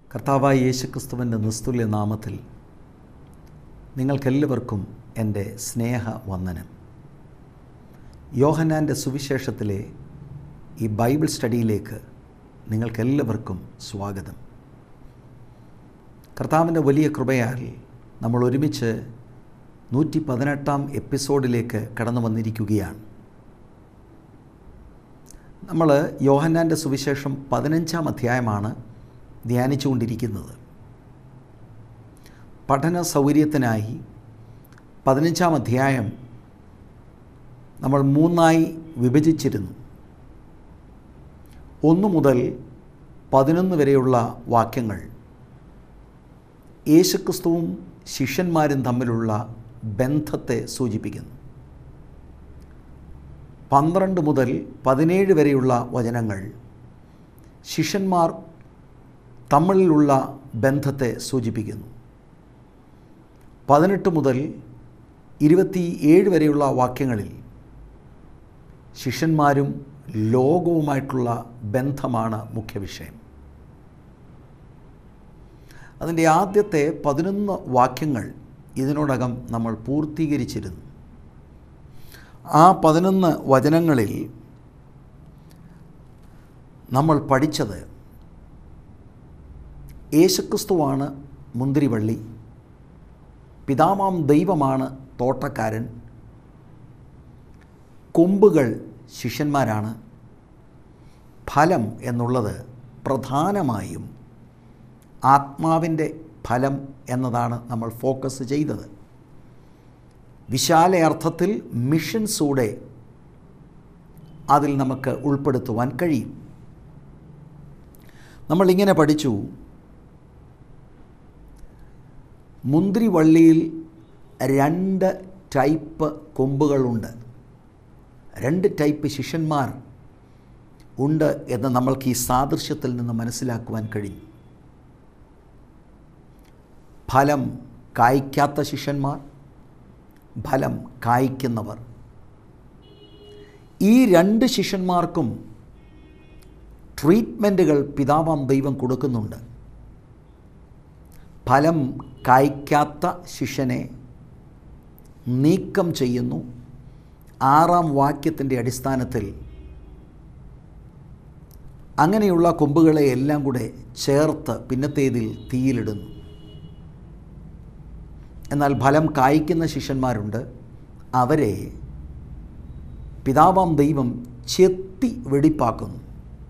കർത്താവായ യേശുക്രിസ്തുവിൻ്റെ നിസ്തുല്യ നാമത്തിൽ നിങ്ങൾക്കെല്ലാവർക്കും എൻ്റെ സ്നേഹ വന്ദനം യോഹന്നാൻ്റെ സുവിശേഷത്തിലെ ഈ ബൈബിൾ സ്റ്റഡിയിലേക്ക് നിങ്ങൾക്കെല്ലാവർക്കും സ്വാഗതം കർത്താവിൻ്റെ വലിയ കൃപയാൽ നമ്മൾ ഒരുമിച്ച് നൂറ്റി പതിനെട്ടാം എപ്പിസോഡിലേക്ക് കടന്നു വന്നിരിക്കുകയാണ് നമ്മൾ യോഹന്നാൻ്റെ സുവിശേഷം പതിനഞ്ചാം അധ്യായമാണ് ധ്യാനിച്ചുകൊണ്ടിരിക്കുന്നത് പഠന സൗകര്യത്തിനായി പതിനഞ്ചാം അധ്യായം നമ്മൾ മൂന്നായി വിഭജിച്ചിരുന്നു ഒന്ന് മുതൽ പതിനൊന്ന് വരെയുള്ള വാക്യങ്ങൾ യേശുക്രിസ്തുവും ശിഷ്യന്മാരും തമ്മിലുള്ള ബന്ധത്തെ സൂചിപ്പിക്കുന്നു പന്ത്രണ്ട് മുതൽ പതിനേഴ് വരെയുള്ള വചനങ്ങൾ ശിഷ്യന്മാർ തമ്മിലുള്ള ബന്ധത്തെ സൂചിപ്പിക്കുന്നു പതിനെട്ട് മുതൽ ഇരുപത്തി ഏഴ് വരെയുള്ള വാക്യങ്ങളിൽ ശിഷ്യന്മാരും ലോകവുമായിട്ടുള്ള ബന്ധമാണ് മുഖ്യ വിഷയം അതിൻ്റെ ആദ്യത്തെ പതിനൊന്ന് വാക്യങ്ങൾ ഇതിനോടകം നമ്മൾ പൂർത്തീകരിച്ചിരുന്നു ആ പതിനൊന്ന് വചനങ്ങളിൽ നമ്മൾ പഠിച്ചത് യേശുക്രിസ്തുവാണ് മുന്തിരിവള്ളി പിതാമാം ദൈവമാണ് തോട്ടക്കാരൻ കൊമ്പുകൾ ശിഷ്യന്മാരാണ് ഫലം എന്നുള്ളത് പ്രധാനമായും ആത്മാവിൻ്റെ ഫലം എന്നതാണ് നമ്മൾ ഫോക്കസ് ചെയ്തത് വിശാല അർത്ഥത്തിൽ മിഷൻസൂടെ അതിൽ നമുക്ക് ഉൾപ്പെടുത്തുവാൻ കഴിയും നമ്മളിങ്ങനെ പഠിച്ചു മുന്തിരിവള്ളിയിൽ രണ്ട് ടൈപ്പ് കൊമ്പുകളുണ്ട് രണ്ട് ടൈപ്പ് ശിഷ്യന്മാർ ഉണ്ട് എന്ന് നമ്മൾക്ക് ഈ സാദൃശ്യത്തിൽ നിന്ന് മനസ്സിലാക്കുവാൻ കഴിയും ഫലം കായ്ക്കാത്ത ശിഷ്യന്മാർ ഫലം കായ്ക്കുന്നവർ ഈ രണ്ട് ശിഷ്യന്മാർക്കും ട്രീറ്റ്മെൻറ്റുകൾ പിതാവാം ദൈവം കൊടുക്കുന്നുണ്ട് ഫലം കായ്ക്കാത്ത ശിഷ്യനെ നീക്കം ചെയ്യുന്നു ആറാം വാക്യത്തിൻ്റെ അടിസ്ഥാനത്തിൽ അങ്ങനെയുള്ള കൊമ്പുകളെ എല്ലാം കൂടെ ചേർത്ത് പിന്നത്തേതിൽ തീയിലിടുന്നു എന്നാൽ ഫലം കായ്ക്കുന്ന ശിഷ്യന്മാരുണ്ട് അവരെ പിതാവാം ദൈവം ചെത്തി വെടിപ്പാക്കുന്നു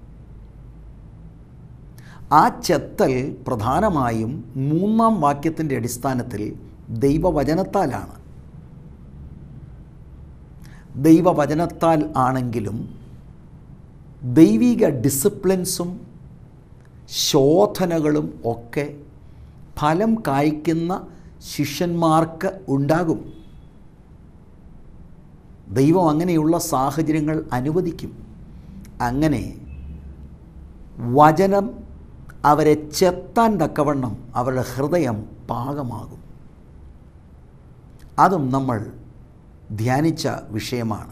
ആ ചെത്തൽ പ്രധാനമായും മൂന്നാം വാക്യത്തിൻ്റെ അടിസ്ഥാനത്തിൽ ദൈവവചനത്താലാണ് ദൈവവചനത്താൽ ആണെങ്കിലും ദൈവിക ഡിസിപ്ലിൻസും ശോധനകളും ഒക്കെ ഫലം കായ്ക്കുന്ന ശിഷ്യന്മാർക്ക് ഉണ്ടാകും ദൈവം അങ്ങനെയുള്ള സാഹചര്യങ്ങൾ അനുവദിക്കും അങ്ങനെ വചനം അവരെ ചെത്താൻ തക്കവണ്ണം അവരുടെ ഹൃദയം പാകമാകും അതും നമ്മൾ ധ്യാനിച്ച വിഷയമാണ്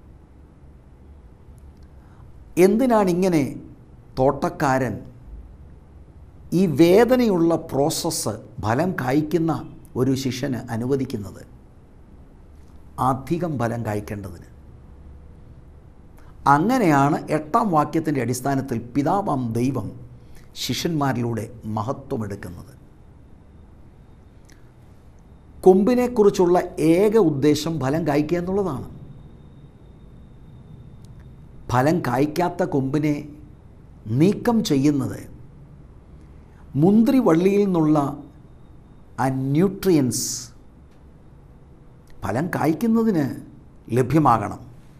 എന്തിനാണ് ഇങ്ങനെ തോട്ടക്കാരൻ ഈ വേദനയുള്ള പ്രോസസ്സ് ഫലം കായ്ക്കുന്ന ഒരു ശിഷ്യന് അനുവദിക്കുന്നത് അധികം ഫലം കായ്ക്കേണ്ടതിന് അങ്ങനെയാണ് എട്ടാം വാക്യത്തിൻ്റെ അടിസ്ഥാനത്തിൽ പിതാവാം ദൈവം ശിഷ്യന്മാരിലൂടെ മഹത്വമെടുക്കുന്നത് കൊമ്പിനെക്കുറിച്ചുള്ള ഏക ഉദ്ദേശം ഫലം കായ്ക്കുക എന്നുള്ളതാണ് ഫലം കായ്ക്കാത്ത കൊമ്പിനെ നീക്കം ചെയ്യുന്നത് മുന്തിരി വള്ളിയിൽ നിന്നുള്ള ആ ന്യൂട്രിയൻസ് ഫലം കായ്ക്കുന്നതിന് ലഭ്യമാകണം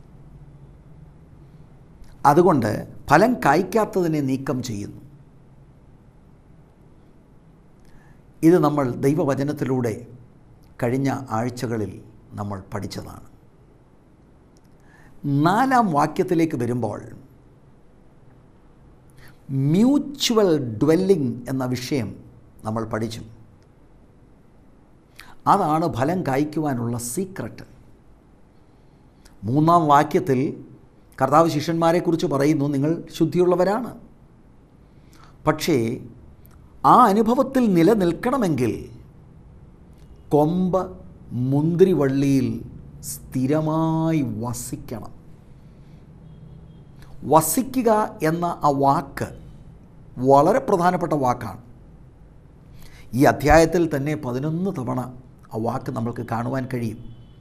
അതുകൊണ്ട് ഫലം കായ്ക്കാത്തതിനെ നീക്കം ചെയ്യുന്നു ഇത് നമ്മൾ ദൈവവചനത്തിലൂടെ കഴിഞ്ഞ ആഴ്ചകളിൽ നമ്മൾ പഠിച്ചതാണ് നാലാം വാക്യത്തിലേക്ക് വരുമ്പോൾ മ്യൂച്വൽ ഡ്വെല്ലിംഗ് എന്ന വിഷയം നമ്മൾ പഠിച്ചു അതാണ് ഫലം കായ്ക്കുവാനുള്ള സീക്രട്ട് മൂന്നാം വാക്യത്തിൽ കർത്താവ് ശിഷ്യന്മാരെക്കുറിച്ച് പറയുന്നു നിങ്ങൾ ശുദ്ധിയുള്ളവരാണ് പക്ഷേ ആ അനുഭവത്തിൽ നിലനിൽക്കണമെങ്കിൽ കൊമ്പ് മുന്തിരിവള്ളിയിൽ സ്ഥിരമായി വസിക്കണം വസിക്കുക എന്ന ആ വാക്ക് വളരെ പ്രധാനപ്പെട്ട വാക്കാണ് ഈ അധ്യായത്തിൽ തന്നെ പതിനൊന്ന് തവണ ആ വാക്ക് നമ്മൾക്ക് കാണുവാൻ കഴിയും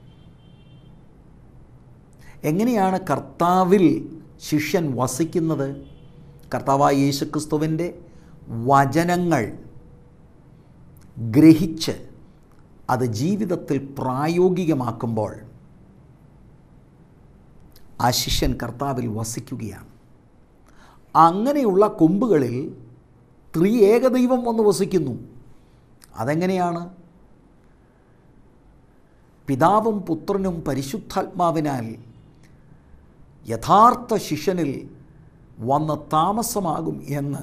എങ്ങനെയാണ് കർത്താവിൽ ശിഷ്യൻ വസിക്കുന്നത് കർത്താവായ യേശുക്രിസ്തുവിൻ്റെ വചനങ്ങൾ ഗ്രഹിച്ച് അത് ജീവിതത്തിൽ പ്രായോഗികമാക്കുമ്പോൾ ആ ശിഷ്യൻ കർത്താവിൽ വസിക്കുകയാണ് അങ്ങനെയുള്ള കൊമ്പുകളിൽ ത്രിയേക ദൈവം വന്ന് വസിക്കുന്നു അതെങ്ങനെയാണ് പിതാവും പുത്രനും പരിശുദ്ധാത്മാവിനാൽ യഥാർത്ഥ ശിഷ്യനിൽ വന്ന് താമസമാകും എന്ന്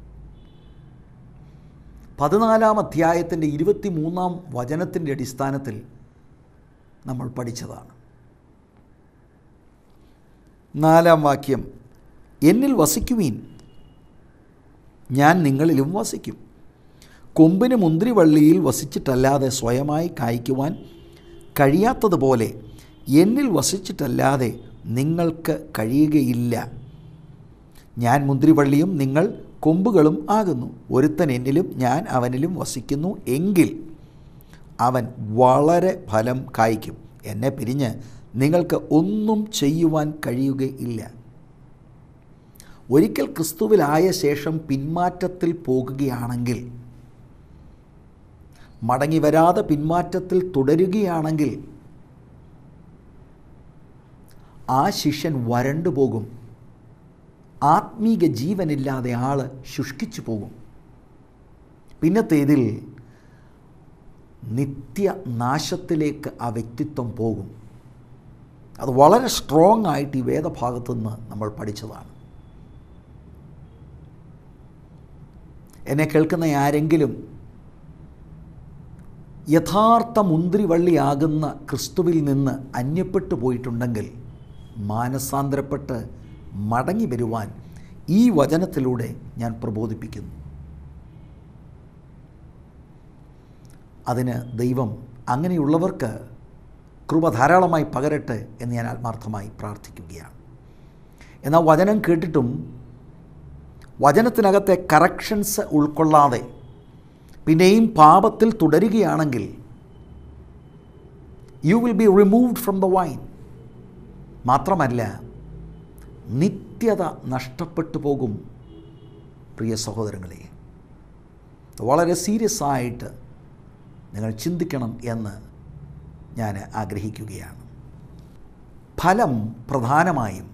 പതിനാലാം അധ്യായത്തിൻ്റെ ഇരുപത്തി മൂന്നാം വചനത്തിൻ്റെ അടിസ്ഥാനത്തിൽ നമ്മൾ പഠിച്ചതാണ് നാലാം വാക്യം എന്നിൽ വസിക്കുവീൻ ഞാൻ നിങ്ങളിലും വസിക്കും കൊമ്പിന് മുന്തിരിവള്ളിയിൽ വസിച്ചിട്ടല്ലാതെ സ്വയമായി കായ്ക്കുവാൻ കഴിയാത്തതുപോലെ എന്നിൽ വസിച്ചിട്ടല്ലാതെ നിങ്ങൾക്ക് കഴിയുകയില്ല ഞാൻ മുന്തിരിവള്ളിയും നിങ്ങൾ കൊമ്പുകളും ആകുന്നു ഒരുത്തൻ എന്നിലും ഞാൻ അവനിലും വസിക്കുന്നു എങ്കിൽ അവൻ വളരെ ഫലം കായ്ക്കും എന്നെ പിരിഞ്ഞ് നിങ്ങൾക്ക് ഒന്നും ചെയ്യുവാൻ കഴിയുകയില്ല ഒരിക്കൽ ക്രിസ്തുവിലായ ശേഷം പിന്മാറ്റത്തിൽ പോകുകയാണെങ്കിൽ മടങ്ങി വരാതെ പിന്മാറ്റത്തിൽ തുടരുകയാണെങ്കിൽ ആ ശിഷ്യൻ വരണ്ടു പോകും ആത്മീക ജീവനില്ലാതെ ആൾ ശുഷ്കിച്ചു പോകും പിന്നത്തേതിൽ നിത്യനാശത്തിലേക്ക് ആ വ്യക്തിത്വം പോകും അത് വളരെ സ്ട്രോങ് ആയിട്ട് ഈ വേദഭാഗത്തു നിന്ന് നമ്മൾ പഠിച്ചതാണ് എന്നെ കേൾക്കുന്ന ആരെങ്കിലും യഥാർത്ഥ മുന്തിരിവള്ളിയാകുന്ന ക്രിസ്തുവിൽ നിന്ന് അന്യപ്പെട്ടു പോയിട്ടുണ്ടെങ്കിൽ മാനസാന്തരപ്പെട്ട് മടങ്ങി വരുവാൻ ഈ വചനത്തിലൂടെ ഞാൻ പ്രബോധിപ്പിക്കുന്നു അതിന് ദൈവം അങ്ങനെയുള്ളവർക്ക് കൃപ ധാരാളമായി പകരട്ടെ എന്ന് ഞാൻ ആത്മാർത്ഥമായി പ്രാർത്ഥിക്കുകയാണ് എന്നാൽ വചനം കേട്ടിട്ടും വചനത്തിനകത്തെ കറക്ഷൻസ് ഉൾക്കൊള്ളാതെ പിന്നെയും പാപത്തിൽ തുടരുകയാണെങ്കിൽ you will be removed from the vine മാത്രമല്ല നിത്യത നഷ്ടപ്പെട്ടു പോകും പ്രിയ സഹോദരങ്ങളെ വളരെ സീരിയസ് ആയിട്ട് നിങ്ങൾ ചിന്തിക്കണം എന്ന് ഞാൻ ആഗ്രഹിക്കുകയാണ് ഫലം പ്രധാനമായും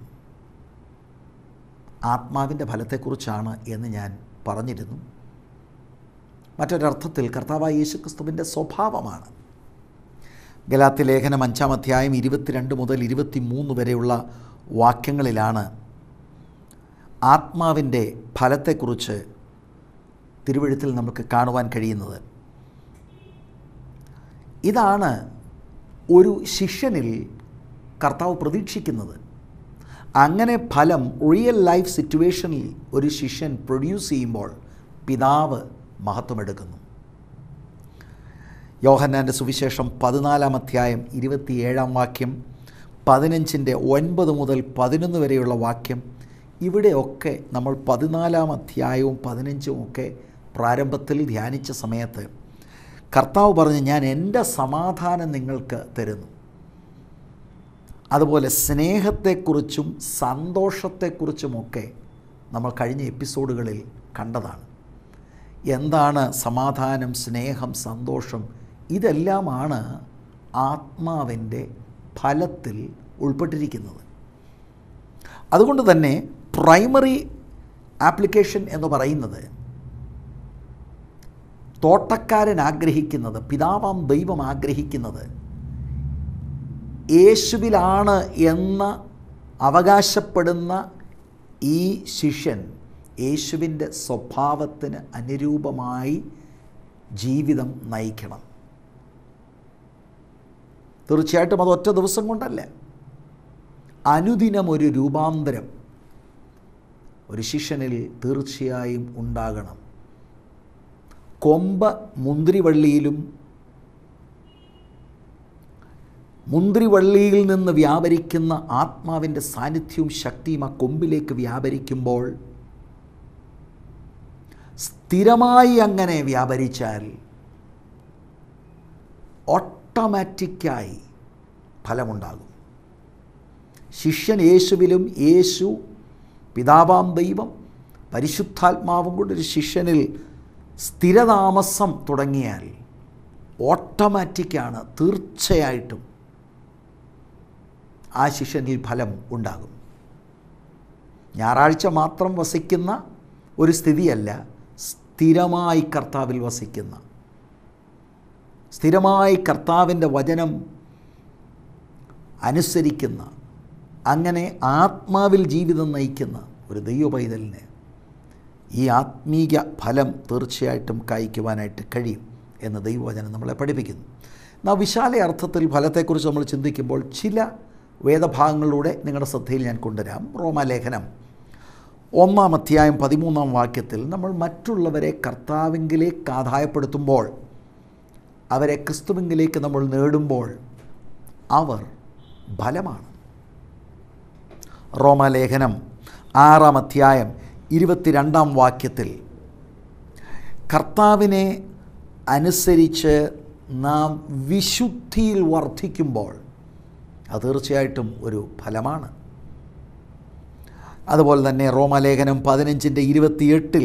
ആത്മാവിൻ്റെ ഫലത്തെക്കുറിച്ചാണ് എന്ന് ഞാൻ പറഞ്ഞിരുന്നു മറ്റൊരർത്ഥത്തിൽ കർത്താവായ യേശുക്രിസ്തുവിൻ്റെ സ്വഭാവമാണ് ഗലാത്തി ലേഖനം അഞ്ചാം അധ്യായം ഇരുപത്തിരണ്ട് മുതൽ ഇരുപത്തി മൂന്ന് വരെയുള്ള വാക്യങ്ങളിലാണ് ആത്മാവിൻ്റെ ഫലത്തെക്കുറിച്ച് തിരുവഴുത്തിൽ നമുക്ക് കാണുവാൻ കഴിയുന്നത് ഇതാണ് ഒരു ശിഷ്യനിൽ കർത്താവ് പ്രതീക്ഷിക്കുന്നത് അങ്ങനെ ഫലം റിയൽ ലൈഫ് സിറ്റുവേഷനിൽ ഒരു ശിഷ്യൻ പ്രൊഡ്യൂസ് ചെയ്യുമ്പോൾ പിതാവ് മഹത്വമെടുക്കുന്നു യോഹന്നാൻ്റെ സുവിശേഷം പതിനാലാം അധ്യായം ഇരുപത്തിയേഴാം വാക്യം പതിനഞ്ചിൻ്റെ ഒൻപത് മുതൽ പതിനൊന്ന് വരെയുള്ള വാക്യം ഇവിടെയൊക്കെ നമ്മൾ പതിനാലാം അധ്യായവും പതിനഞ്ചും ഒക്കെ പ്രാരംഭത്തിൽ ധ്യാനിച്ച സമയത്ത് കർത്താവ് പറഞ്ഞ് ഞാൻ എൻ്റെ സമാധാനം നിങ്ങൾക്ക് തരുന്നു അതുപോലെ സ്നേഹത്തെക്കുറിച്ചും സന്തോഷത്തെക്കുറിച്ചുമൊക്കെ നമ്മൾ കഴിഞ്ഞ എപ്പിസോഡുകളിൽ കണ്ടതാണ് എന്താണ് സമാധാനം സ്നേഹം സന്തോഷം ഇതെല്ലാമാണ് ആത്മാവിൻ്റെ ഫലത്തിൽ ഉൾപ്പെട്ടിരിക്കുന്നത് അതുകൊണ്ട് തന്നെ പ്രൈമറി ആപ്ലിക്കേഷൻ എന്ന് പറയുന്നത് തോട്ടക്കാരൻ ആഗ്രഹിക്കുന്നത് പിതാവാം ദൈവം ആഗ്രഹിക്കുന്നത് യേശുവിലാണ് എന്ന് അവകാശപ്പെടുന്ന ഈ ശിഷ്യൻ യേശുവിൻ്റെ സ്വഭാവത്തിന് അനുരൂപമായി ജീവിതം നയിക്കണം തീർച്ചയായിട്ടും അത് ഒറ്റ ദിവസം കൊണ്ടല്ല അനുദിനം ഒരു രൂപാന്തരം ഒരു ശിഷ്യനിൽ തീർച്ചയായും ഉണ്ടാകണം കൊമ്പ് മുന്തിരിവള്ളിയിലും മുന്തിരിവള്ളിയിൽ നിന്ന് വ്യാപരിക്കുന്ന ആത്മാവിൻ്റെ സാന്നിധ്യവും ശക്തിയും ആ കൊമ്പിലേക്ക് വ്യാപരിക്കുമ്പോൾ സ്ഥിരമായി അങ്ങനെ വ്യാപരിച്ചാൽ ഓട്ടോമാറ്റിക്കായി ഫലമുണ്ടാകും ശിഷ്യൻ യേശുവിലും യേശു പിതാവാം ദൈവം പരിശുദ്ധാത്മാവും കൊണ്ടൊരു ശിഷ്യനിൽ സ്ഥിരതാമസം തുടങ്ങിയാൽ ഓട്ടോമാറ്റിക്കാണ് തീർച്ചയായിട്ടും ആ ശിഷ്യനിൽ ഫലം ഉണ്ടാകും ഞായറാഴ്ച മാത്രം വസിക്കുന്ന ഒരു സ്ഥിതിയല്ല സ്ഥിരമായി കർത്താവിൽ വസിക്കുന്ന സ്ഥിരമായി കർത്താവിൻ്റെ വചനം അനുസരിക്കുന്ന അങ്ങനെ ആത്മാവിൽ ജീവിതം നയിക്കുന്ന ഒരു ദൈവപൈതലിന് ഈ ആത്മീയ ഫലം തീർച്ചയായിട്ടും കായ്ക്കുവാനായിട്ട് കഴിയും എന്ന് ദൈവവചനം നമ്മളെ പഠിപ്പിക്കുന്നു എന്നാൽ വിശാല അർത്ഥത്തിൽ ഫലത്തെക്കുറിച്ച് നമ്മൾ ചിന്തിക്കുമ്പോൾ ചില വേദഭാഗങ്ങളിലൂടെ നിങ്ങളുടെ ശ്രദ്ധയിൽ ഞാൻ കൊണ്ടുവരാം റോമാലേഖനം ഒന്നാം അധ്യായം പതിമൂന്നാം വാക്യത്തിൽ നമ്മൾ മറ്റുള്ളവരെ കർത്താവിങ്കിലേക്ക് ആദായപ്പെടുത്തുമ്പോൾ അവരെ ക്രിസ്തുവിങ്കിലേക്ക് നമ്മൾ നേടുമ്പോൾ അവർ ഫലമാണ് റോമാലേഖനം ആറാം അധ്യായം ഇരുപത്തിരണ്ടാം വാക്യത്തിൽ കർത്താവിനെ അനുസരിച്ച് നാം വിശുദ്ധിയിൽ വർദ്ധിക്കുമ്പോൾ അത് തീർച്ചയായിട്ടും ഒരു ഫലമാണ് അതുപോലെ തന്നെ റോമാലേഖനം പതിനഞ്ചിൻ്റെ ഇരുപത്തിയെട്ടിൽ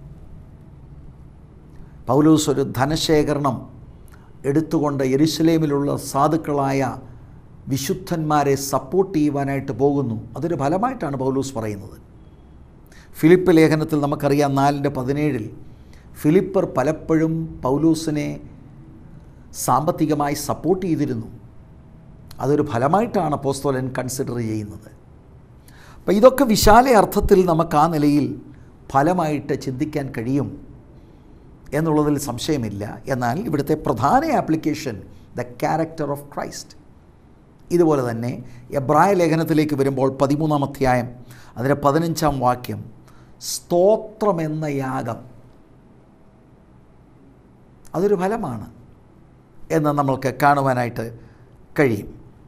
പൗലൂസ് ഒരു ധനശേഖരണം എടുത്തുകൊണ്ട് യെരുസലേമിലുള്ള സാധുക്കളായ വിശുദ്ധന്മാരെ സപ്പോർട്ട് ചെയ്യുവാനായിട്ട് പോകുന്നു അതൊരു ഫലമായിട്ടാണ് പൗലൂസ് പറയുന്നത് ഫിലിപ്പ് ലേഖനത്തിൽ നമുക്കറിയാം നാലിൻ്റെ പതിനേഴിൽ ഫിലിപ്പർ പലപ്പോഴും പൗലൂസിനെ സാമ്പത്തികമായി സപ്പോർട്ട് ചെയ്തിരുന്നു അതൊരു ഫലമായിട്ടാണ് അപ്പോസ്തോലൻ കൺസിഡർ ചെയ്യുന്നത് അപ്പോൾ ഇതൊക്കെ വിശാല അർത്ഥത്തിൽ നമുക്ക് ആ നിലയിൽ ഫലമായിട്ട് ചിന്തിക്കാൻ കഴിയും എന്നുള്ളതിൽ സംശയമില്ല എന്നാൽ ഇവിടുത്തെ പ്രധാന application the character of Christ ഇതുപോലെ തന്നെ എബ്രായ ലേഖനത്തിലേക്ക് വരുമ്പോൾ പതിമൂന്നാം അധ്യായം അതിൻ്റെ പതിനഞ്ചാം വാക്യം സ്തോത്രമെന്ന യാഗം അതൊരു ഫലമാണ് എന്ന് നമ്മൾക്ക് കാണുവാനായിട്ട് കഴിയും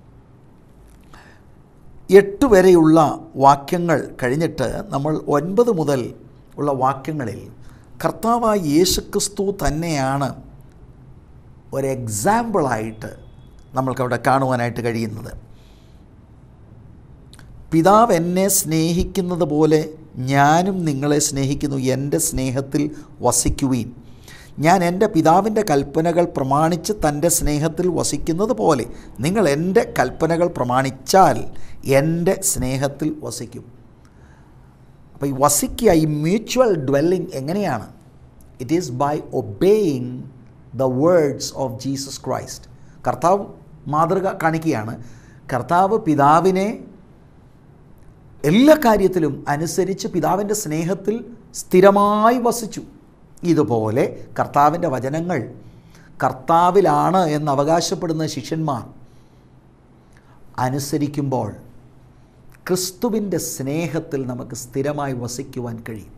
എട്ട് വരെയുള്ള വാക്യങ്ങൾ കഴിഞ്ഞിട്ട് നമ്മൾ ഒൻപത് മുതൽ ഉള്ള വാക്യങ്ങളിൽ കർത്താവായ യേശുക്രിസ്തു തന്നെയാണ് ഒരു എക്സാമ്പിളായിട്ട് നമ്മൾക്കവിടെ കാണുവാനായിട്ട് കഴിയുന്നത് പിതാവ് എന്നെ സ്നേഹിക്കുന്നത് പോലെ ഞാനും നിങ്ങളെ സ്നേഹിക്കുന്നു എൻ്റെ സ്നേഹത്തിൽ വസിക്കുവീൻ ഞാൻ എൻ്റെ പിതാവിൻ്റെ കൽപ്പനകൾ പ്രമാണിച്ച് തൻ്റെ സ്നേഹത്തിൽ വസിക്കുന്നത് പോലെ നിങ്ങൾ എൻ്റെ കൽപ്പനകൾ പ്രമാണിച്ചാൽ എൻ്റെ സ്നേഹത്തിൽ വസിക്കും അപ്പോൾ ഈ വസിക്കുക ഈ മ്യൂച്വൽ ഡ്വെല്ലിംഗ് എങ്ങനെയാണ് it is by obeying the words of Jesus Christ കർത്താവ് മാതൃക കാണിക്കുകയാണ് കർത്താവ് പിതാവിനെ എല്ലാ കാര്യത്തിലും അനുസരിച്ച് പിതാവിൻ്റെ സ്നേഹത്തിൽ സ്ഥിരമായി വസിച്ചു ഇതുപോലെ കർത്താവിൻ്റെ വചനങ്ങൾ കർത്താവിലാണ് എന്ന് അവകാശപ്പെടുന്ന ശിഷ്യന്മാർ അനുസരിക്കുമ്പോൾ ക്രിസ്തുവിൻ്റെ സ്നേഹത്തിൽ നമുക്ക് സ്ഥിരമായി വസിക്കുവാൻ കഴിയും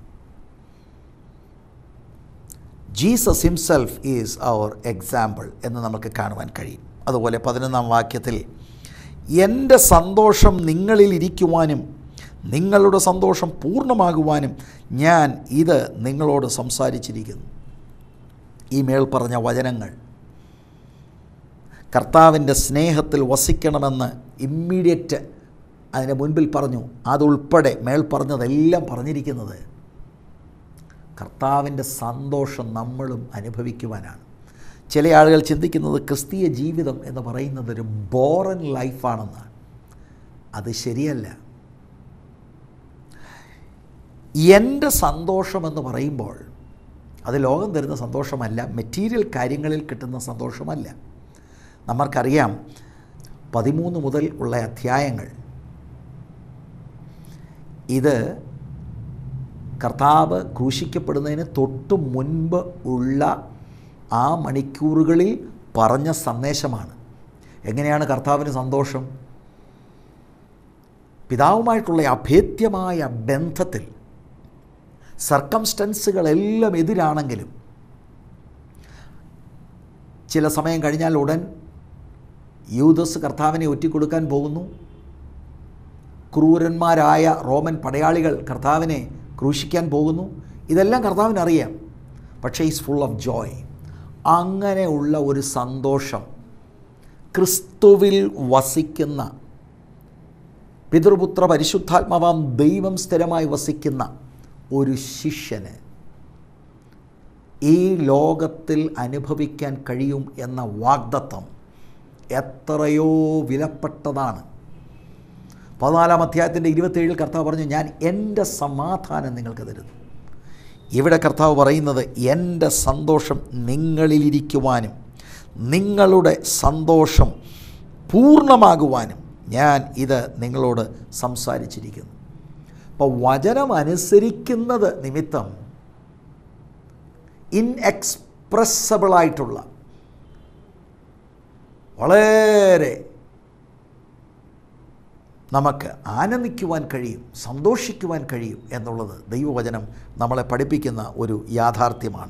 Jesus himself is our example എന്ന് നമുക്ക് കാണുവാൻ കഴിയും അതുപോലെ പതിനൊന്നാം വാക്യത്തിൽ എൻ്റെ സന്തോഷം നിങ്ങളിൽ ഇരിക്കുവാനും നിങ്ങളുടെ സന്തോഷം പൂർണ്ണമാകുവാനും ഞാൻ ഇത് നിങ്ങളോട് സംസാരിച്ചിരിക്കുന്നു ഈ മേൽ പറഞ്ഞ വചനങ്ങൾ കർത്താവിൻ്റെ സ്നേഹത്തിൽ വസിക്കണമെന്ന് ഇമ്മീഡിയറ്റ് അതിന് മുൻപിൽ പറഞ്ഞു അതുൾപ്പെടെ മേൽ പറഞ്ഞതെല്ലാം പറഞ്ഞിരിക്കുന്നത് കർത്താവിൻ്റെ സന്തോഷം നമ്മളും അനുഭവിക്കുവാനാണ് ചില ആളുകൾ ചിന്തിക്കുന്നത് ക്രിസ്തീയ ജീവിതം എന്ന് പറയുന്നത് ഒരു ബോറൻ ലൈഫാണെന്നാണ് അത് ശരിയല്ല എൻ്റെ സന്തോഷമെന്ന് പറയുമ്പോൾ അത് ലോകം തരുന്ന സന്തോഷമല്ല മെറ്റീരിയൽ കാര്യങ്ങളിൽ കിട്ടുന്ന സന്തോഷമല്ല നമ്മൾക്കറിയാം പതിമൂന്ന് മുതൽ ഉള്ള അധ്യായങ്ങൾ ഇത് കർത്താവ് ക്രൂശിക്കപ്പെടുന്നതിന് തൊട്ട് മുൻപ് ഉള്ള ആ മണിക്കൂറുകളിൽ പറഞ്ഞ സന്ദേശമാണ് എങ്ങനെയാണ് കർത്താവിന് സന്തോഷം പിതാവുമായിട്ടുള്ള അഭേദ്യമായ ബന്ധത്തിൽ സർക്കംസ്റ്റൻസുകളെല്ലാം എതിരാണെങ്കിലും ചില സമയം കഴിഞ്ഞാൽ ഉടൻ യൂദസ് കർത്താവിനെ ഒറ്റിക്കൊടുക്കാൻ പോകുന്നു ക്രൂരന്മാരായ റോമൻ പടയാളികൾ കർത്താവിനെ ക്രൂശിക്കാൻ പോകുന്നു ഇതെല്ലാം കർത്താവിന് അറിയാം പക്ഷേ ഈസ് ഫുൾ ഓഫ് ജോയ് അങ്ങനെയുള്ള ഒരു സന്തോഷം ക്രിസ്തുവിൽ വസിക്കുന്ന പിതൃപുത്ര പരിശുദ്ധാത്മാവാം ദൈവം സ്ഥിരമായി വസിക്കുന്ന ഒരു ശിഷ്യന് ഈ ലോകത്തിൽ അനുഭവിക്കാൻ കഴിയും എന്ന വാഗ്ദത്വം എത്രയോ വിലപ്പെട്ടതാണ് പതിനാലാം അധ്യായത്തിൻ്റെ ഇരുപത്തേഴിൽ കർത്താവ് പറഞ്ഞു ഞാൻ എൻ്റെ സമാധാനം നിങ്ങൾക്ക് തരുന്നു ഇവിടെ കർത്താവ് പറയുന്നത് എൻ്റെ സന്തോഷം നിങ്ങളിലിരിക്കുവാനും നിങ്ങളുടെ സന്തോഷം പൂർണ്ണമാകുവാനും ഞാൻ ഇത് നിങ്ങളോട് സംസാരിച്ചിരിക്കുന്നു അപ്പോൾ വചനം അനുസരിക്കുന്നത് നിമിത്തം ഇൻഎക്സ്പ്രസബിളായിട്ടുള്ള വളരെ നമുക്ക് ആനന്ദിക്കുവാൻ കഴിയും സന്തോഷിക്കുവാൻ കഴിയും എന്നുള്ളത് ദൈവവചനം നമ്മളെ പഠിപ്പിക്കുന്ന ഒരു യാഥാർത്ഥ്യമാണ്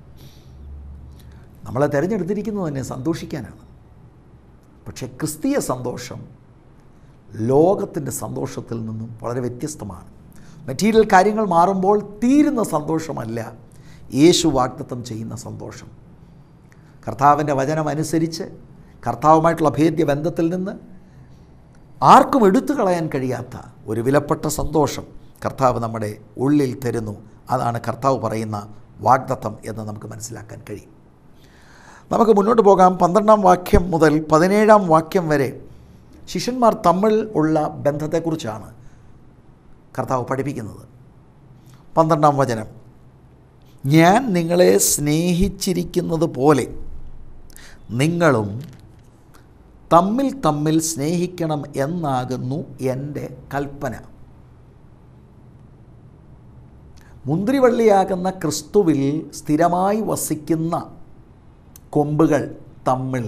നമ്മളെ തിരഞ്ഞെടുത്തിരിക്കുന്നത് തന്നെ സന്തോഷിക്കാനാണ് പക്ഷേ ക്രിസ്തീയ സന്തോഷം ലോകത്തിൻ്റെ സന്തോഷത്തിൽ നിന്നും വളരെ വ്യത്യസ്തമാണ് മെറ്റീരിയൽ കാര്യങ്ങൾ മാറുമ്പോൾ തീരുന്ന സന്തോഷമല്ല യേശു വാഗ്ദത്തം ചെയ്യുന്ന സന്തോഷം കർത്താവിൻ്റെ വചനം അനുസരിച്ച് കർത്താവുമായിട്ടുള്ള ഭേദ്യ ബന്ധത്തിൽ നിന്ന് ആർക്കും എടുത്തു കളയാൻ കഴിയാത്ത ഒരു വിലപ്പെട്ട സന്തോഷം കർത്താവ് നമ്മുടെ ഉള്ളിൽ തരുന്നു അതാണ് കർത്താവ് പറയുന്ന വാഗ്ദത്തം എന്ന് നമുക്ക് മനസ്സിലാക്കാൻ കഴിയും നമുക്ക് മുന്നോട്ട് പോകാം പന്ത്രണ്ടാം വാക്യം മുതൽ പതിനേഴാം വാക്യം വരെ ശിഷ്യന്മാർ തമ്മിൽ ഉള്ള ബന്ധത്തെക്കുറിച്ചാണ് കർത്താവ് പഠിപ്പിക്കുന്നത് പന്ത്രണ്ടാം വചനം ഞാൻ നിങ്ങളെ സ്നേഹിച്ചിരിക്കുന്നത് പോലെ നിങ്ങളും തമ്മിൽ തമ്മിൽ സ്നേഹിക്കണം എന്നാകുന്നു എൻ്റെ കൽപ്പന മുന്തിരിവള്ളിയാകുന്ന ക്രിസ്തുവിൽ സ്ഥിരമായി വസിക്കുന്ന കൊമ്പുകൾ തമ്മിൽ